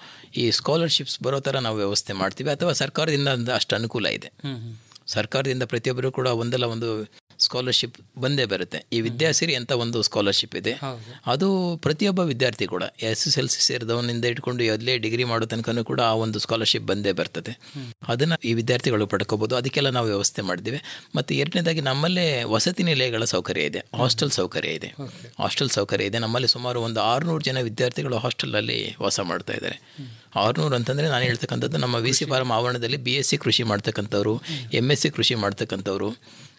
ಈ ಸ್ಕಾಲರ್ಶಿಪ್ಸ್ ಬರೋ ಥರ ನಾವು ವ್ಯವಸ್ಥೆ ಮಾಡ್ತೀವಿ ಅಥವಾ ಸರ್ಕಾರದಿಂದ ಒಂದು ಅಷ್ಟು ಅನುಕೂಲ ಇದೆ ಹ್ಮ್, ಹ್ಮ್. ಸರ್ಕಾರದಿಂದ ಪ್ರತಿಯೊಬ್ಬರು ಕೂಡ ಒಂದಲ್ಲ ಒಂದು ಸ್ಕಾಲರ್ಶಿಪ್ ಬಂದೇ ಬರುತ್ತೆ ಈ ವಿದ್ಯಾಸಿರಿ ಅಂತ ಒಂದು ಸ್ಕಾಲರ್ಶಿಪ್ ಇದೆ ಹೌದು. ಅದು ಪ್ರತಿಯೊಬ್ಬ ವಿದ್ಯಾರ್ಥಿ ಕೂಡ ಎಸ್ ಎಸ್ ಎಲ್ ಸಿ ಸೇರಿದವನಿಂದ ಇಟ್ಕೊಂಡು ಎಲ್ಲೇ ಡಿಗ್ರಿ ಮಾಡೋ ತನಕನೂ ಕೂಡ ಆ ಒಂದು ಸ್ಕಾಲರ್ಶಿಪ್ ಬಂದೇ ಬರ್ತದೆ ಅದನ್ನು ಈ ವಿದ್ಯಾರ್ಥಿಗಳು ಪಡ್ಕೋಬೋದು ಅದಕ್ಕೆಲ್ಲ ನಾವು ವ್ಯವಸ್ಥೆ ಮಾಡಿದ್ದೀವಿ ಮತ್ತು ಎರಡನೇದಾಗಿ ನಮ್ಮಲ್ಲೇ ವಸತಿ ನಿಲಯಗಳ ಸೌಕರ್ಯ ಇದೆ ಹಾಸ್ಟೆಲ್ ಸೌಕರ್ಯ ಇದೆ ಹಾಸ್ಟೆಲ್ ಸೌಕರ್ಯ ಇದೆ ನಮ್ಮಲ್ಲಿ ಸುಮಾರು ಒಂದು ಆರುನೂರು ಜನ ವಿದ್ಯಾರ್ಥಿಗಳು ಹಾಸ್ಟೆಲಲ್ಲಿ ವಾಸ ಮಾಡ್ತಾ ಇದ್ದಾರೆ ಆರುನೂರು ಅಂತಂದರೆ ನಾನು ಹೇಳ್ತಕ್ಕಂಥದ್ದು ನಮ್ಮ ವಿ ಸಿ ಫಾರಂ ಆವರಣದಲ್ಲಿ ಬಿ ಎಸ್ ಸಿ ಕೃಷಿ ಮಾಡ್ತಕ್ಕಂಥವ್ರು ಎಮ್ ಎಸ್ ಸಿ ಕೃಷಿ ಮಾಡ್ತಕ್ಕಂಥವ್ರು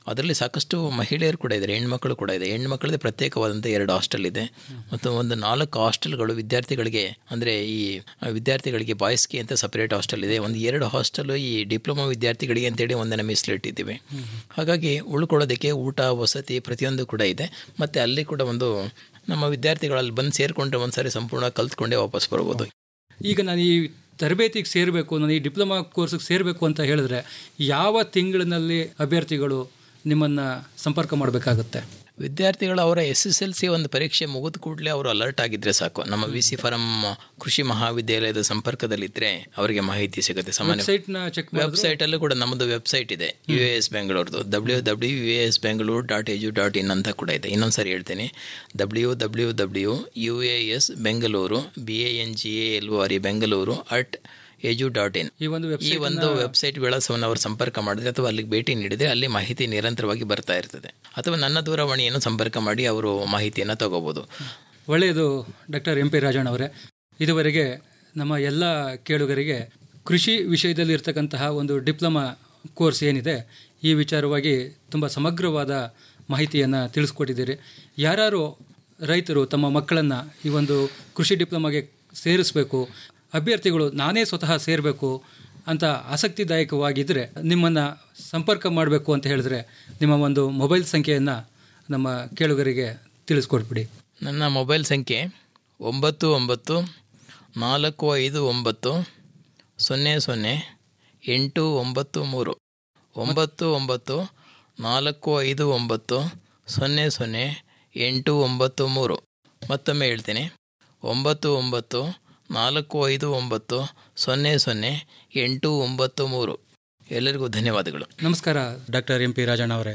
ಅದರಲ್ಲಿ ಸಾಕಷ್ಟು ಮಹಿಳೆಯರು ಕೂಡ ಇದ್ದಾರೆ ಹೆಣ್ಮಕ್ಳು ಕೂಡ ಇದೆ ಹೆಣ್ಮಕ್ಳದೇ ಪ್ರತ್ಯೇಕವಾದಂಥ ಎರಡು ಹಾಸ್ಟೆಲ್ ಇದೆ ಮತ್ತು ಒಂದು ನಾಲ್ಕು ಹಾಸ್ಟೆಲ್ಗಳು ವಿದ್ಯಾರ್ಥಿಗಳಿಗೆ ಅಂದರೆ ಈ ವಿದ್ಯಾರ್ಥಿಗಳಿಗೆ ಬಾಯ್ಸ್ಗೆ ಅಂತ ಸಪ್ರೇಟ್ ಹಾಸ್ಟೆಲ್ ಇದೆ ಒಂದು ಎರಡು ಹಾಸ್ಟೆಲ್ ಈ ಡಿಪ್ಲೊಮಾ ವಿದ್ಯಾರ್ಥಿಗಳಿಗೆ ಅಂತೇಳಿ ಒಂದನ್ನು ಮೀಸಲಿಟ್ಟಿದ್ದೀವಿ ಹಾಗಾಗಿ ಉಳ್ಕೊಳ್ಳೋದಕ್ಕೆ ಊಟ ವಸತಿ ಪ್ರತಿಯೊಂದು ಕೂಡ ಇದೆ ಮತ್ತು ಅಲ್ಲಿ ಕೂಡ ಒಂದು ನಮ್ಮ ವಿದ್ಯಾರ್ಥಿಗಳಲ್ಲಿ ಬಂದು ಸೇರಿಕೊಂಡ್ರೆ ಒಂದು ಸಾರಿ ಸಂಪೂರ್ಣ ಕಲ್ತ್ಕೊಂಡೇ ವಾಪಸ್ ಬರ್ಬೋದು ಈಗ ನಾನು ಈ ತರಬೇತಿಗೆ ಸೇರಬೇಕು ನಾನು ಈ ಡಿಪ್ಲೊಮಾ ಕೋರ್ಸಿಗೆ ಸೇರಬೇಕು ಅಂತ ಹೇಳಿದ್ರೆ ಯಾವ ತಿಂಗಳಿನಲ್ಲಿ ಅಭ್ಯರ್ಥಿಗಳು ನಿಮ್ಮನ್ನು ಸಂಪರ್ಕ ಮಾಡಬೇಕಾಗುತ್ತೆ ವಿದ್ಯಾರ್ಥಿಗಳು ಅವರ ಎಸ್ ಎಸ್ ಎಲ್ ಸಿ ಒಂದು ಪರೀಕ್ಷೆ ಮುಗಿದ ಕೂಡಲೇ ಅವರು ಅಲರ್ಟ್ ಆಗಿದ್ದರೆ ಸಾಕು ನಮ್ಮ ವಿ ಸಿ ಫಾರಂ ಕೃಷಿ ಮಹಾವಿದ್ಯಾಲಯದ ಸಂಪರ್ಕದಲ್ಲಿದ್ದರೆ ಅವರಿಗೆ ಮಾಹಿತಿ ಸಿಗುತ್ತೆ ಸಾಮಾನ್ಯ ವೆಬ್ಸೈಟ್ನ ಚೆಕ್ ವೆಬ್ಸೈಟಲ್ಲೂ ಕೂಡ ನಮ್ಮದು ವೆಬ್ಸೈಟ್ ಇದೆ ಯು ಎ ಎಸ್ ಬೆಂಗಳೂರದು W W U A S Bengaluru dot edu dot in ಅಂತ ಕೂಡ ಇದೆ ಇನ್ನೊಂದು ಸಾರಿ ಹೇಳ್ತೀನಿ W W W U A S Bengaluru B A N G A L O R E Bengaluru at edu dot in ಈ ಒಂದು ಈ ಒಂದು ವೆಬ್ಸೈಟ್ ವಿಳಾಸವನ್ನು ಅವರು ಸಂಪರ್ಕ ಮಾಡಿದ್ರೆ ಅಥವಾ ಅಲ್ಲಿಗೆ ಭೇಟಿ ನೀಡಿದರೆ ಅಲ್ಲಿ ಮಾಹಿತಿ ನಿರಂತರವಾಗಿ ಬರ್ತಾ ಇರ್ತದೆ ಅಥವಾ ನನ್ನ ದೂರವಾಣಿಯನ್ನು ಸಂಪರ್ಕ ಮಾಡಿ ಅವರು ಮಾಹಿತಿಯನ್ನು ತಗೋಬೋದು ಒಳ್ಳೆಯದು ಡಾಕ್ಟರ್ ಎಂ ಪಿ ರಾಜಣ್ಣ ಅವರೇ ಇದುವರೆಗೆ ನಮ್ಮ ಎಲ್ಲ ಕೇಳುಗರಿಗೆ ಕೃಷಿ ವಿಷಯದಲ್ಲಿ ಇರ್ತಕ್ಕಂತಹ ಒಂದು ಡಿಪ್ಲೊಮಾ ಕೋರ್ಸ್ ಏನಿದೆ ಈ ವಿಚಾರವಾಗಿ ತುಂಬ ಸಮಗ್ರವಾದ ಮಾಹಿತಿಯನ್ನು ತಿಳಿಸ್ಕೊಟ್ಟಿದ್ದೀರಿ ಯಾರು ರೈತರು ತಮ್ಮ ಮಕ್ಕಳನ್ನು ಈ ಒಂದು ಕೃಷಿ ಡಿಪ್ಲೊಮಾಗೆ ಸೇರಿಸಬೇಕು ಅಭ್ಯರ್ಥಿಗಳು ನಾನೇ ಸ್ವತಃ ಸೇರಬೇಕು ಅಂತ ಆಸಕ್ತಿದಾಯಕವಾಗಿದ್ದರೆ ನಿಮ್ಮನ್ನು ಸಂಪರ್ಕ ಮಾಡಬೇಕು ಅಂತ ಹೇಳಿದ್ರೆ ನಿಮ್ಮ ಒಂದು ಮೊಬೈಲ್ ಸಂಖ್ಯೆಯನ್ನು ನಮ್ಮ ಕೇಳುಗರಿಗೆ ತಿಳಿಸ್ಕೊಟ್ಬಿಡಿ ನನ್ನ ಮೊಬೈಲ್ ಸಂಖ್ಯೆ ಒಂಬತ್ತು ಒಂಬತ್ತು ನಾಲ್ಕು ಐದು ಒಂಬತ್ತು ಸೊನ್ನೆ ಸೊನ್ನೆ ಎಂಟು ಒಂಬತ್ತು ಮೂರು ಒಂಬತ್ತು ಒಂಬತ್ತು ನಾಲ್ಕು ಐದು ಒಂಬತ್ತು ಸೊನ್ನೆ ಸೊನ್ನೆ ಎಂಟು ಒಂಬತ್ತು ಮೂರು ಮತ್ತೊಮ್ಮೆ ಹೇಳ್ತೀನಿ ಒಂಬತ್ತು ಒಂಬತ್ತು ನಾಲ್ಕು ಐದು ಒಂಬತ್ತು ಸೊನ್ನೆ ಸೊನ್ನೆ ಎಂಟು ಒಂಬತ್ತು ಮೂರು ಎಲ್ಲರಿಗೂ ಧನ್ಯವಾದಗಳು ನಮಸ್ಕಾರ ಡಾಕ್ಟರ್ ಎಂ ಪಿ ರಾಜಣ್ಣ ಅವರೇ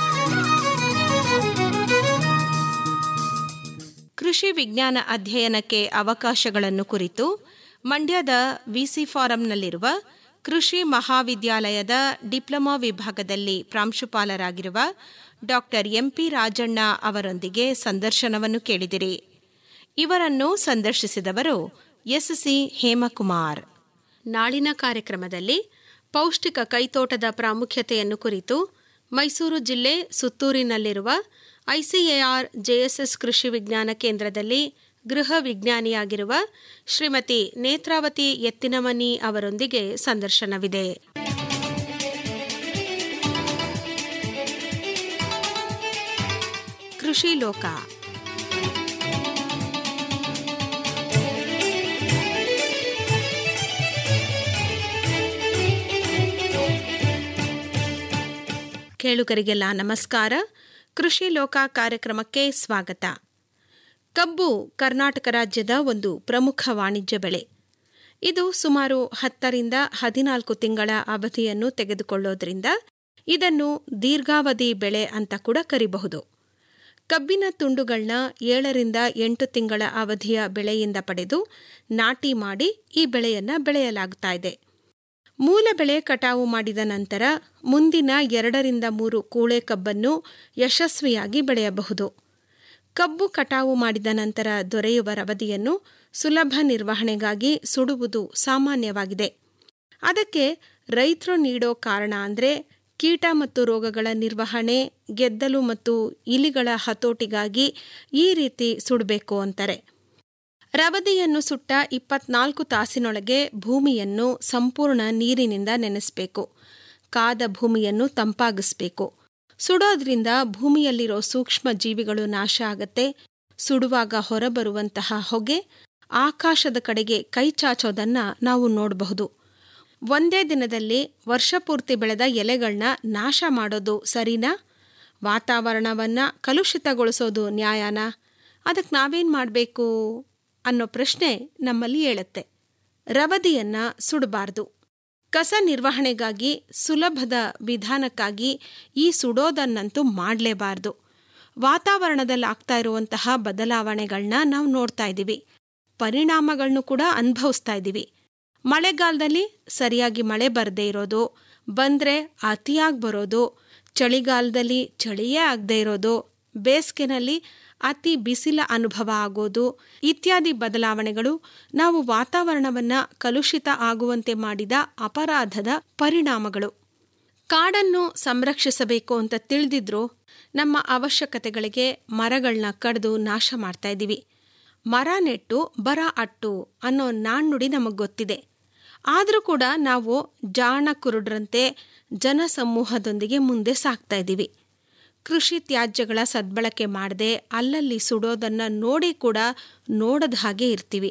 ಕೃಷಿ ವಿಜ್ಞಾನ ಅಧ್ಯಯನಕ್ಕೆ ಅವಕಾಶಗಳನ್ನು ಕುರಿತು ಮಂಡ್ಯದ ವಿಸಿ ಫಾರಂನಲ್ಲಿರುವ ಕೃಷಿ ಮಹಾವಿದ್ಯಾಲಯದ ಡಿಪ್ಲೊಮಾ ವಿಭಾಗದಲ್ಲಿ ಪ್ರಾಂಶುಪಾಲರಾಗಿರುವ ಡಾಕ್ಟರ್ ಎಂಪಿ ರಾಜಣ್ಣ ಅವರೊಂದಿಗೆ ಸಂದರ್ಶನವನ್ನು ಕೇಳಿದಿರಿ ಇವರನ್ನು ಸಂದರ್ಶಿಸಿದವರು ಎಸ್ಸಿ ಹೇಮಕುಮಾರ್ ನಾಳಿನ ಕಾರ್ಯಕ್ರಮದಲ್ಲಿ ಪೌಷ್ಟಿಕ ಕೈತೋಟದ ಪ್ರಾಮುಖ್ಯತೆಯನ್ನು ಕುರಿತು ಮೈಸೂರು ಜಿಲ್ಲೆ ಸುತ್ತೂರಿನಲ್ಲಿರುವ ಐಸಿಎಆರ್ ಜೆಎಸ್ಎಸ್ ಕೃಷಿ ವಿಜ್ಞಾನ ಕೇಂದ್ರದಲ್ಲಿ ಗೃಹ ವಿಜ್ಞಾನಿಯಾಗಿರುವ ಶ್ರೀಮತಿ ನೇತ್ರಾವತಿ ಎತ್ತಿನಮನಿ ಅವರೊಂದಿಗೆ ಸಂದರ್ಶನವಿದೆ ಕೃಷಿ ಲೋಕ ಕೇಳುಗರಿಗೆಲ್ಲ ನಮಸ್ಕಾರ ಕೃಷಿ ಲೋಕ ಕಾರ್ಯಕ್ರಮಕ್ಕೆ ಸ್ವಾಗತ ಕಬ್ಬು ಕರ್ನಾಟಕ ರಾಜ್ಯದ ಒಂದು ಪ್ರಮುಖ ವಾಣಿಜ್ಯ ಬೆಳೆ ಇದು ಸುಮಾರು ಹತ್ತರಿಂದ ಹದಿನಾಲ್ಕು ತಿಂಗಳ ಅವಧಿಯನ್ನು ತೆಗೆದುಕೊಳ್ಳೋದ್ರಿಂದ ಇದನ್ನು ದೀರ್ಘಾವಧಿ ಬೆಳೆ ಅಂತ ಕೂಡ ಕರಿಬಹುದು ಕಬ್ಬಿನ ತುಂಡುಗಳನ್ನ ಏಳರಿಂದ ಎಂಟು ತಿಂಗಳ ಅವಧಿಯ ಬೆಳೆಯಿಂದ ಪಡೆದು ನಾಟಿ ಮಾಡಿ ಈ ಬೆಳೆಯನ್ನು ಬೆಳೆಯಲಾಗ್ತಾ ಇದೆ ಮೂಲ ಬೆಳೆ ಕಟಾವು ಮಾಡಿದ ನಂತರ ಮುಂದಿನ ಎರಡರಿಂದ ಮೂರು ಕೂಳೆ ಕಬ್ಬನ್ನು ಯಶಸ್ವಿಯಾಗಿ ಬೆಳೆಯಬಹುದು ಕಬ್ಬು ಕಟಾವು ಮಾಡಿದ ನಂತರ ದೊರೆಯುವ ರವದಿಯನ್ನು ಸುಲಭ ನಿರ್ವಹಣೆಗಾಗಿ ಸುಡುವುದು ಸಾಮಾನ್ಯವಾಗಿದೆ ಅದಕ್ಕೆ ರೈತರು ನೀಡೋ ಕಾರಣ ಅಂದರೆ ಕೀಟ ಮತ್ತು ರೋಗಗಳ ನಿರ್ವಹಣೆ ಗೆದ್ದಲು ಮತ್ತು ಇಲಿಗಳ ಹತೋಟಿಗಾಗಿ ಈ ರೀತಿ ಸುಡಬೇಕು ಅಂತಾರೆ ರವದಿಯನ್ನು ಸುಟ್ಟ ಇಪ್ಪತ್ನಾಲ್ಕು ತಾಸಿನೊಳಗೆ ಭೂಮಿಯನ್ನು ಸಂಪೂರ್ಣ ನೀರಿನಿಂದ ನೆನೆಸಬೇಕು ಕಾದ ಭೂಮಿಯನ್ನು ತಂಪಾಗಿಸ್ಬೇಕು ಸುಡೋದ್ರಿಂದ ಭೂಮಿಯಲ್ಲಿರೋ ಸೂಕ್ಷ್ಮ ಜೀವಿಗಳು ನಾಶ ಆಗತ್ತೆ ಸುಡುವಾಗ ಹೊರಬರುವಂತಹ ಹೊಗೆ ಆಕಾಶದ ಕಡೆಗೆ ಕೈ ಚಾಚೋದನ್ನ ನಾವು ನೋಡಬಹುದು ಒಂದೇ ದಿನದಲ್ಲಿ ವರ್ಷಪೂರ್ತಿ ಬೆಳೆದ ಎಲೆಗಳನ್ನ ನಾಶ ಮಾಡೋದು ಸರಿನಾ ವಾತಾವರಣವನ್ನ ಕಲುಷಿತಗೊಳಿಸೋದು ನ್ಯಾಯನಾ ಅದಕ್ಕೆ ನಾವೇನು ಮಾಡಬೇಕು ಅನ್ನೋ ಪ್ರಶ್ನೆ ನಮ್ಮಲ್ಲಿ ಏಳುತ್ತೆ ರವದಿಯನ್ನ ಸುಡಬಾರ್ದು ಕಸ ನಿರ್ವಹಣೆಗಾಗಿ ಸುಲಭದ ವಿಧಾನಕ್ಕಾಗಿ ಈ ಸುಡೋದನ್ನಂತೂ ಮಾಡಲೇಬಾರ್ದು ವಾತಾವರಣದಲ್ಲಿ ಆಗ್ತಾ ಇರುವಂತಹ ಬದಲಾವಣೆಗಳನ್ನ ನಾವು ನೋಡ್ತಾ ಇದ್ದೀವಿ ಪರಿಣಾಮಗಳನ್ನು ಕೂಡ ಅನುಭವಿಸ್ತಾ ಇದ್ದೀವಿ ಮಳೆಗಾಲದಲ್ಲಿ ಸರಿಯಾಗಿ ಮಳೆ ಬರದೇ ಇರೋದು ಬಂದರೆ ಅತಿಯಾಗಿ ಬರೋದು ಚಳಿಗಾಲದಲ್ಲಿ ಚಳಿಯೇ ಆಗದೇ ಇರೋದು ಬೇಸಿಗೆನಲ್ಲಿ ಅತಿ ಬಿಸಿಲ ಅನುಭವ ಆಗೋದು ಇತ್ಯಾದಿ ಬದಲಾವಣೆಗಳು ನಾವು ವಾತಾವರಣವನ್ನು ಕಲುಷಿತ ಆಗುವಂತೆ ಮಾಡಿದ ಅಪರಾಧದ ಪರಿಣಾಮಗಳು ಕಾಡನ್ನು ಸಂರಕ್ಷಿಸಬೇಕು ಅಂತ ತಿಳಿದಿದ್ರು ನಮ್ಮ ಅವಶ್ಯಕತೆಗಳಿಗೆ ಮರಗಳನ್ನ ಕಡಿದು ನಾಶ ಮಾಡ್ತಾ ಇದ್ದೀವಿ ಮರ ನೆಟ್ಟು ಬರ ಅಟ್ಟು ಅನ್ನೋ ನಾಣ್ಣುಡಿ ನಮಗೆ ಗೊತ್ತಿದೆ ಆದರೂ ಕೂಡ ನಾವು ಜಾಣ ಕುರುಡ್ರಂತೆ ಜನಸಮೂಹದೊಂದಿಗೆ ಮುಂದೆ ಸಾಗ್ತಾ ಇದ್ದೀವಿ ಕೃಷಿ ತ್ಯಾಜ್ಯಗಳ ಸದ್ಬಳಕೆ ಮಾಡದೆ ಅಲ್ಲಲ್ಲಿ ಸುಡೋದನ್ನು ನೋಡಿ ಕೂಡ ನೋಡದ ಹಾಗೆ ಇರ್ತೀವಿ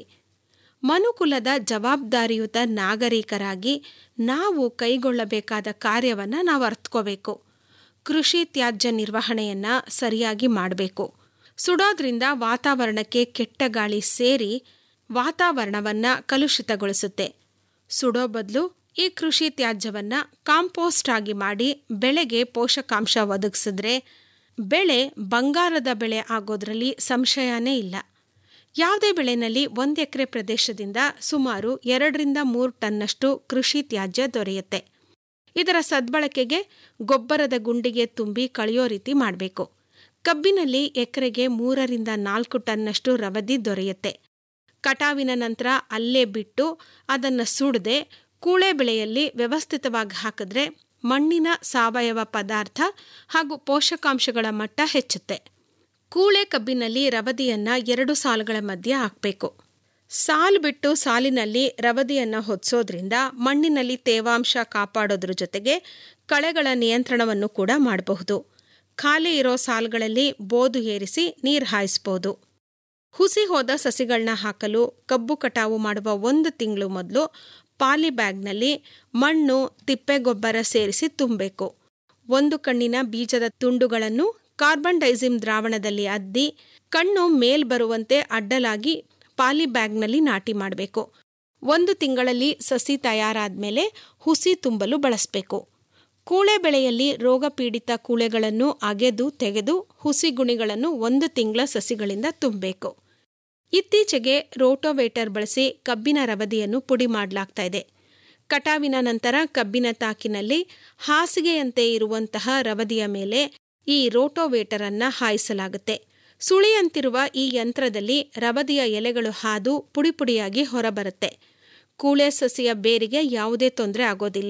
ಮನುಕುಲದ ಜವಾಬ್ದಾರಿಯುತ ನಾಗರಿಕರಾಗಿ ನಾವು ಕೈಗೊಳ್ಳಬೇಕಾದ ಕಾರ್ಯವನ್ನು ನಾವು ಅರ್ಥಕೋಬೇಕು ಕೃಷಿ ತ್ಯಾಜ್ಯ ನಿರ್ವಹಣೆಯನ್ನು ಸರಿಯಾಗಿ ಮಾಡಬೇಕು ಸುಡೋದ್ರಿಂದ ವಾತಾವರಣಕ್ಕೆ ಕೆಟ್ಟ ಗಾಳಿ ಸೇರಿ ವಾತಾವರಣವನ್ನು ಕಲುಷಿತಗೊಳಿಸುತ್ತೆ ಸುಡೋ ಬದಲು ಈ ಕೃಷಿ ತ್ಯಾಜ್ಯವನ್ನು ಕಾಂಪೋಸ್ಟ್ ಆಗಿ ಮಾಡಿ ಬೆಳೆಗೆ ಪೋಷಕಾಂಶ ಒದಗಿಸಿದ್ರೆ ಬೆಳೆ ಬಂಗಾರದ ಬೆಳೆ ಆಗೋದ್ರಲ್ಲಿ ಸಂಶಯನೇ ಇಲ್ಲ ಯಾವುದೇ ಬೆಳೆನಲ್ಲಿ ಒಂದು ಎಕರೆ ಪ್ರದೇಶದಿಂದ ಸುಮಾರು ಎರಡರಿಂದ ಮೂರು ಟನ್ನಷ್ಟು ಕೃಷಿ ತ್ಯಾಜ್ಯ ದೊರೆಯುತ್ತೆ ಇದರ ಸದ್ಬಳಕೆಗೆ ಗೊಬ್ಬರದ ಗುಂಡಿಗೆ ತುಂಬಿ ಕಳೆಯೋ ರೀತಿ ಮಾಡಬೇಕು ಕಬ್ಬಿನಲ್ಲಿ ಎಕರೆಗೆ ಮೂರರಿಂದ ನಾಲ್ಕು ಟನ್ನಷ್ಟು ರವದಿ ದೊರೆಯುತ್ತೆ ಕಟಾವಿನ ನಂತರ ಅಲ್ಲೇ ಬಿಟ್ಟು ಅದನ್ನು ಸುಡದೆ ಕೂಳೆ ಬೆಳೆಯಲ್ಲಿ ವ್ಯವಸ್ಥಿತವಾಗಿ ಹಾಕಿದ್ರೆ ಮಣ್ಣಿನ ಸಾವಯವ ಪದಾರ್ಥ ಹಾಗೂ ಪೋಷಕಾಂಶಗಳ ಮಟ್ಟ ಹೆಚ್ಚುತ್ತೆ ಕೂಳೆ ಕಬ್ಬಿನಲ್ಲಿ ರವದಿಯನ್ನ ಎರಡು ಸಾಲುಗಳ ಮಧ್ಯೆ ಹಾಕಬೇಕು ಸಾಲು ಬಿಟ್ಟು ಸಾಲಿನಲ್ಲಿ ರವದಿಯನ್ನು ಹೊದಿಸೋದ್ರಿಂದ ಮಣ್ಣಿನಲ್ಲಿ ತೇವಾಂಶ ಕಾಪಾಡೋದ್ರ ಜೊತೆಗೆ ಕಳೆಗಳ ನಿಯಂತ್ರಣವನ್ನು ಕೂಡ ಮಾಡಬಹುದು ಖಾಲಿ ಇರೋ ಸಾಲುಗಳಲ್ಲಿ ಬೋದು ಏರಿಸಿ ನೀರು ಹಾಯಿಸ್ಬೋದು ಹುಸಿ ಹೋದ ಸಸಿಗಳನ್ನ ಹಾಕಲು ಕಬ್ಬು ಕಟಾವು ಮಾಡುವ ಒಂದು ತಿಂಗಳು ಮೊದಲು ಪಾಲಿ ಬ್ಯಾಗ್ನಲ್ಲಿ ಮಣ್ಣು ತಿಪ್ಪೆಗೊಬ್ಬರ ಸೇರಿಸಿ ತುಂಬಬೇಕು ಒಂದು ಕಣ್ಣಿನ ಬೀಜದ ತುಂಡುಗಳನ್ನು ಕಾರ್ಬನ್ ಡೈಸಿಮ್ ದ್ರಾವಣದಲ್ಲಿ ಅದ್ದಿ ಕಣ್ಣು ಮೇಲ್ ಬರುವಂತೆ ಅಡ್ಡಲಾಗಿ ಪಾಲಿ ಬ್ಯಾಗ್ನಲ್ಲಿ ನಾಟಿ ಮಾಡಬೇಕು ಒಂದು ತಿಂಗಳಲ್ಲಿ ಸಸಿ ತಯಾರಾದ ಹುಸಿ ತುಂಬಲು ಬಳಸಬೇಕು ಕೂಳೆ ಬೆಳೆಯಲ್ಲಿ ರೋಗ ಪೀಡಿತ ಕೂಳೆಗಳನ್ನು ಅಗೆದು ತೆಗೆದು ಹುಸಿ ಗುಣಿಗಳನ್ನು ಒಂದು ತಿಂಗಳ ಸಸಿಗಳಿಂದ ತುಂಬಬೇಕು ಇತ್ತೀಚೆಗೆ ರೋಟೋವೇಟರ್ ಬಳಸಿ ಕಬ್ಬಿನ ರವದಿಯನ್ನು ಪುಡಿ ಮಾಡಲಾಗ್ತಾ ಇದೆ ಕಟಾವಿನ ನಂತರ ಕಬ್ಬಿನ ತಾಕಿನಲ್ಲಿ ಹಾಸಿಗೆಯಂತೆ ಇರುವಂತಹ ರವದಿಯ ಮೇಲೆ ಈ ರೋಟೋವೇಟರ್ ಅನ್ನ ಹಾಯಿಸಲಾಗುತ್ತೆ ಸುಳಿಯಂತಿರುವ ಈ ಯಂತ್ರದಲ್ಲಿ ರವದಿಯ ಎಲೆಗಳು ಹಾದು ಪುಡಿಪುಡಿಯಾಗಿ ಹೊರಬರುತ್ತೆ ಕೂಳೆ ಸಸಿಯ ಬೇರಿಗೆ ಯಾವುದೇ ತೊಂದರೆ ಆಗೋದಿಲ್ಲ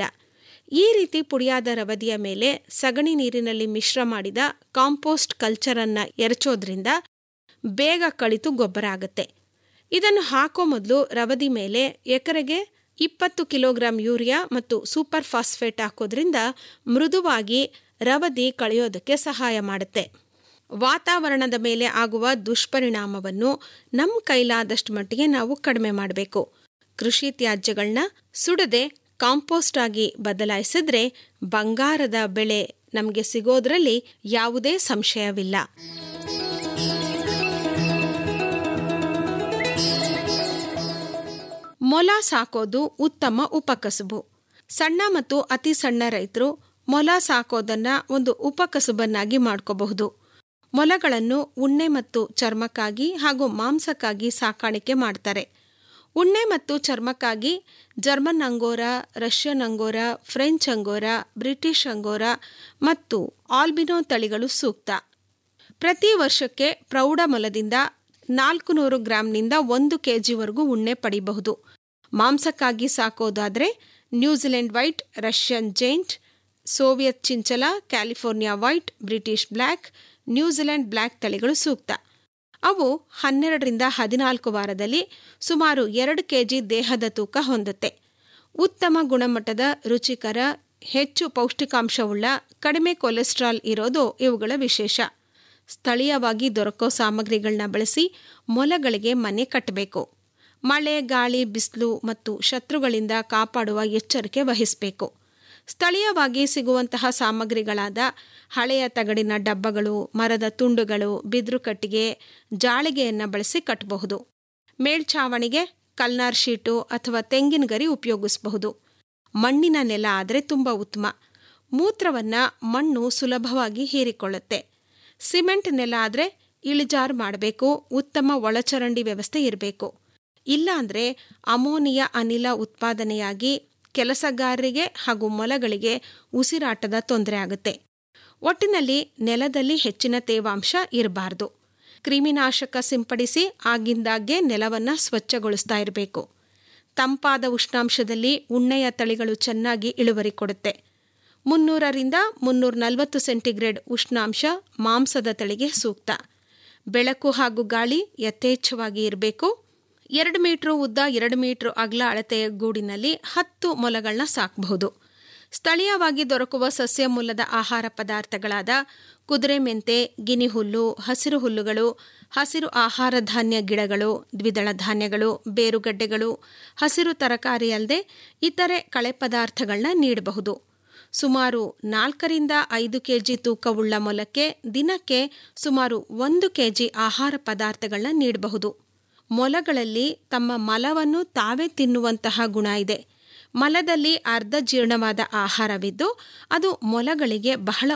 ಈ ರೀತಿ ಪುಡಿಯಾದ ರವದಿಯ ಮೇಲೆ ಸಗಣಿ ನೀರಿನಲ್ಲಿ ಮಿಶ್ರ ಮಾಡಿದ ಕಾಂಪೋಸ್ಟ್ ಕಲ್ಚರನ್ನು ಎರಚೋದ್ರಿಂದ ಬೇಗ ಕಳಿತು ಗೊಬ್ಬರ ಆಗುತ್ತೆ ಇದನ್ನು ಹಾಕೋ ಮೊದಲು ರವದಿ ಮೇಲೆ ಎಕರೆಗೆ ಇಪ್ಪತ್ತು ಕಿಲೋಗ್ರಾಂ ಯೂರಿಯಾ ಮತ್ತು ಸೂಪರ್ ಫಾಸ್ಫೇಟ್ ಹಾಕೋದ್ರಿಂದ ಮೃದುವಾಗಿ ರವದಿ ಕಳೆಯೋದಕ್ಕೆ ಸಹಾಯ ಮಾಡುತ್ತೆ ವಾತಾವರಣದ ಮೇಲೆ ಆಗುವ ದುಷ್ಪರಿಣಾಮವನ್ನು ನಮ್ಮ ಕೈಲಾದಷ್ಟು ಮಟ್ಟಿಗೆ ನಾವು ಕಡಿಮೆ ಮಾಡಬೇಕು ಕೃಷಿ ತ್ಯಾಜ್ಯಗಳನ್ನ ಸುಡದೆ ಕಾಂಪೋಸ್ಟ್ ಆಗಿ ಬದಲಾಯಿಸಿದ್ರೆ ಬಂಗಾರದ ಬೆಳೆ ನಮಗೆ ಸಿಗೋದ್ರಲ್ಲಿ ಯಾವುದೇ ಸಂಶಯವಿಲ್ಲ ಮೊಲ ಸಾಕೋದು ಉತ್ತಮ ಉಪಕಸುಬು ಸಣ್ಣ ಮತ್ತು ಅತಿ ಸಣ್ಣ ರೈತರು ಮೊಲ ಸಾಕೋದನ್ನ ಒಂದು ಉಪಕಸುಬನ್ನಾಗಿ ಮಾಡ್ಕೋಬಹುದು ಮೊಲಗಳನ್ನು ಉಣ್ಣೆ ಮತ್ತು ಚರ್ಮಕ್ಕಾಗಿ ಹಾಗೂ ಮಾಂಸಕ್ಕಾಗಿ ಸಾಕಾಣಿಕೆ ಮಾಡ್ತಾರೆ ಉಣ್ಣೆ ಮತ್ತು ಚರ್ಮಕ್ಕಾಗಿ German Angora Russian Angora French Angora British Angora ಮತ್ತು ಆಲ್ಬಿನೋ ತಳಿಗಳು ಸೂಕ್ತ ಪ್ರತಿ ವರ್ಷಕ್ಕೆ ಪ್ರೌಢ ಮೊಲದಿಂದ ನಾಲ್ಕು ನೂರು ಗ್ರಾಂನಿಂದ ಒಂದು ಕೆಜಿವರೆಗೂ ಉಣ್ಣೆ ಪಡಿಬಹುದು ಮಾಂಸಕ್ಕಾಗಿ ಸಾಕೋದಾದರೆ New Zealand white Russian giant Soviet chinchilla California white British black New Zealand black ತಳಿಗಳು ಸೂಕ್ತ ಅವು ಹನ್ನೆರಡರಿಂದ ಹದಿನಾಲ್ಕು ವಾರದಲ್ಲಿ ಸುಮಾರು ಎರಡು ಕೆಜಿ ದೇಹದ ತೂಕ ಹೊಂದುತ್ತೆ ಉತ್ತಮ ಗುಣಮಟ್ಟದ ರುಚಿಕರ ಹೆಚ್ಚು ಪೌಷ್ಟಿಕಾಂಶವುಳ್ಳ ಕಡಿಮೆ ಕೊಲೆಸ್ಟ್ರಾಲ್ ಇರೋದು ಇವುಗಳ ವಿಶೇಷ ಸ್ಥಳೀಯವಾಗಿ ದೊರಕೋ ಸಾಮಗ್ರಿಗಳನ್ನ ಬಳಸಿ ಮೊಲಗಳಿಗೆ ಮನೆ ಕಟ್ಟಬೇಕು ಮಳೆ ಗಾಳಿ ಬಿಸಿಲು ಮತ್ತು ಶತ್ರುಗಳಿಂದ ಕಾಪಾಡುವ ಎಚ್ಚರಿಕೆ ವಹಿಸಬೇಕು ಸ್ಥಳೀಯವಾಗಿ ಸಿಗುವಂತಹ ಸಾಮಗ್ರಿಗಳಾದ ಹಳೆಯ ತಗಡಿನ ಡಬ್ಬಗಳು ಮರದ ತುಂಡುಗಳು ಬಿದ್ರು ಕಟ್ಟಿಗೆ ಜಾಳಿಗೆಯನ್ನು ಬಳಸಿ ಕಟ್ಟಬಹುದು ಮೇಲ್ಛಾವಣಿಗೆ ಕಲ್ನಾರ್ ಶೀಟು ಅಥವಾ ತೆಂಗಿನ ಗರಿ ಉಪಯೋಗಿಸಬಹುದು ಮಣ್ಣಿನ ನೆಲ ಆದರೆ ತುಂಬ ಉತ್ತಮ ಮೂತ್ರವನ್ನು ಮಣ್ಣು ಸುಲಭವಾಗಿ ಹೀರಿಕೊಳ್ಳುತ್ತೆ ಸಿಮೆಂಟ್ ನೆಲ ಆದರೆ ಇಳಿಜಾರು ಮಾಡಬೇಕು ಉತ್ತಮ ಒಳಚರಂಡಿ ವ್ಯವಸ್ಥೆ ಇರಬೇಕು ಇಲ್ಲಾಂದರೆ ಅಮೋನಿಯ ಅನಿಲ ಉತ್ಪಾದನೆಯಾಗಿ ಕೆಲಸಗಾರರಿಗೆ ಹಾಗೂ ಮೊಲಗಳಿಗೆ ಉಸಿರಾಟದ ತೊಂದರೆ ಆಗುತ್ತೆ ಒಟ್ಟಿನಲ್ಲಿ ನೆಲದಲ್ಲಿ ಹೆಚ್ಚಿನ ತೇವಾಂಶ ಇರಬಾರ್ದು ಕ್ರಿಮಿನಾಶಕ ಸಿಂಪಡಿಸಿ ಆಗಿಂದಾಗ್ಗೆ ನೆಲವನ್ನು ಸ್ವಚ್ಛಗೊಳಿಸ್ತಾ ಇರಬೇಕು ತಂಪಾದ ಉಷ್ಣಾಂಶದಲ್ಲಿ ಉಣ್ಣೆಯ ತಳಿಗಳು ಚೆನ್ನಾಗಿ ಇಳುವರಿ ಕೊಡುತ್ತೆ ಮುನ್ನೂರರಿಂದ ಮುನ್ನೂರ ನಲವತ್ತು ಸೆಂಟಿಗ್ರೇಡ್ ಉಷ್ಣಾಂಶ ಮಾಂಸದ ತಳಿಗೆ ಸೂಕ್ತ ಬೆಳಕು ಹಾಗೂ ಗಾಳಿ ಯಥೇಚ್ಛವಾಗಿ ಇರಬೇಕು ಎರಡು ಮೀಟ್ರು ಉದ್ದ ಎರಡು ಮೀಟ್ರು ಅಗಲ ಅಳತೆಯ ಗೂಡಿನಲ್ಲಿ ಹತ್ತು ಮೊಲಗಳನ್ನ ಸಾಕಬಹುದು ಸ್ಥಳೀಯವಾಗಿ ದೊರಕುವ ಸಸ್ಯ ಮೂಲದ ಆಹಾರ ಪದಾರ್ಥಗಳಾದ ಕುದುರೆ ಮೆಂತೆ ಗಿನಿ ಹುಲ್ಲು ಹಸಿರು ಹುಲ್ಲುಗಳು ಹಸಿರು ಆಹಾರ ಧಾನ್ಯ ಗಿಡಗಳು ದ್ವಿದಳ ಧಾನ್ಯಗಳು ಬೇರುಗಡ್ಡೆಗಳು ಹಸಿರು ತರಕಾರಿ ಅಲ್ಲದೆ ಇತರೆ ಕಳೆ ಪದಾರ್ಥಗಳನ್ನ ನೀಡಬಹುದು ಸುಮಾರು ನಾಲ್ಕರಿಂದ ಐದು ಕೆಜಿ ತೂಕವುಳ್ಳ ಮೊಲಕ್ಕೆ ದಿನಕ್ಕೆ ಸುಮಾರು ಒಂದು ಕೆಜಿ ಆಹಾರ ಪದಾರ್ಥಗಳನ್ನ ನೀಡಬಹುದು ಮೊಲಗಳಲ್ಲಿ ತಮ್ಮ ಮಲವನ್ನು ತಾವೇ ತಿನ್ನುವಂತಹ ಗುಣ ಇದೆ ಮಲದಲ್ಲಿ ಅರ್ಧ ಜೀರ್ಣವಾದ ಆಹಾರವಿದ್ದು ಅದು ಮೊಲಗಳಿಗೆ ಬಹಳ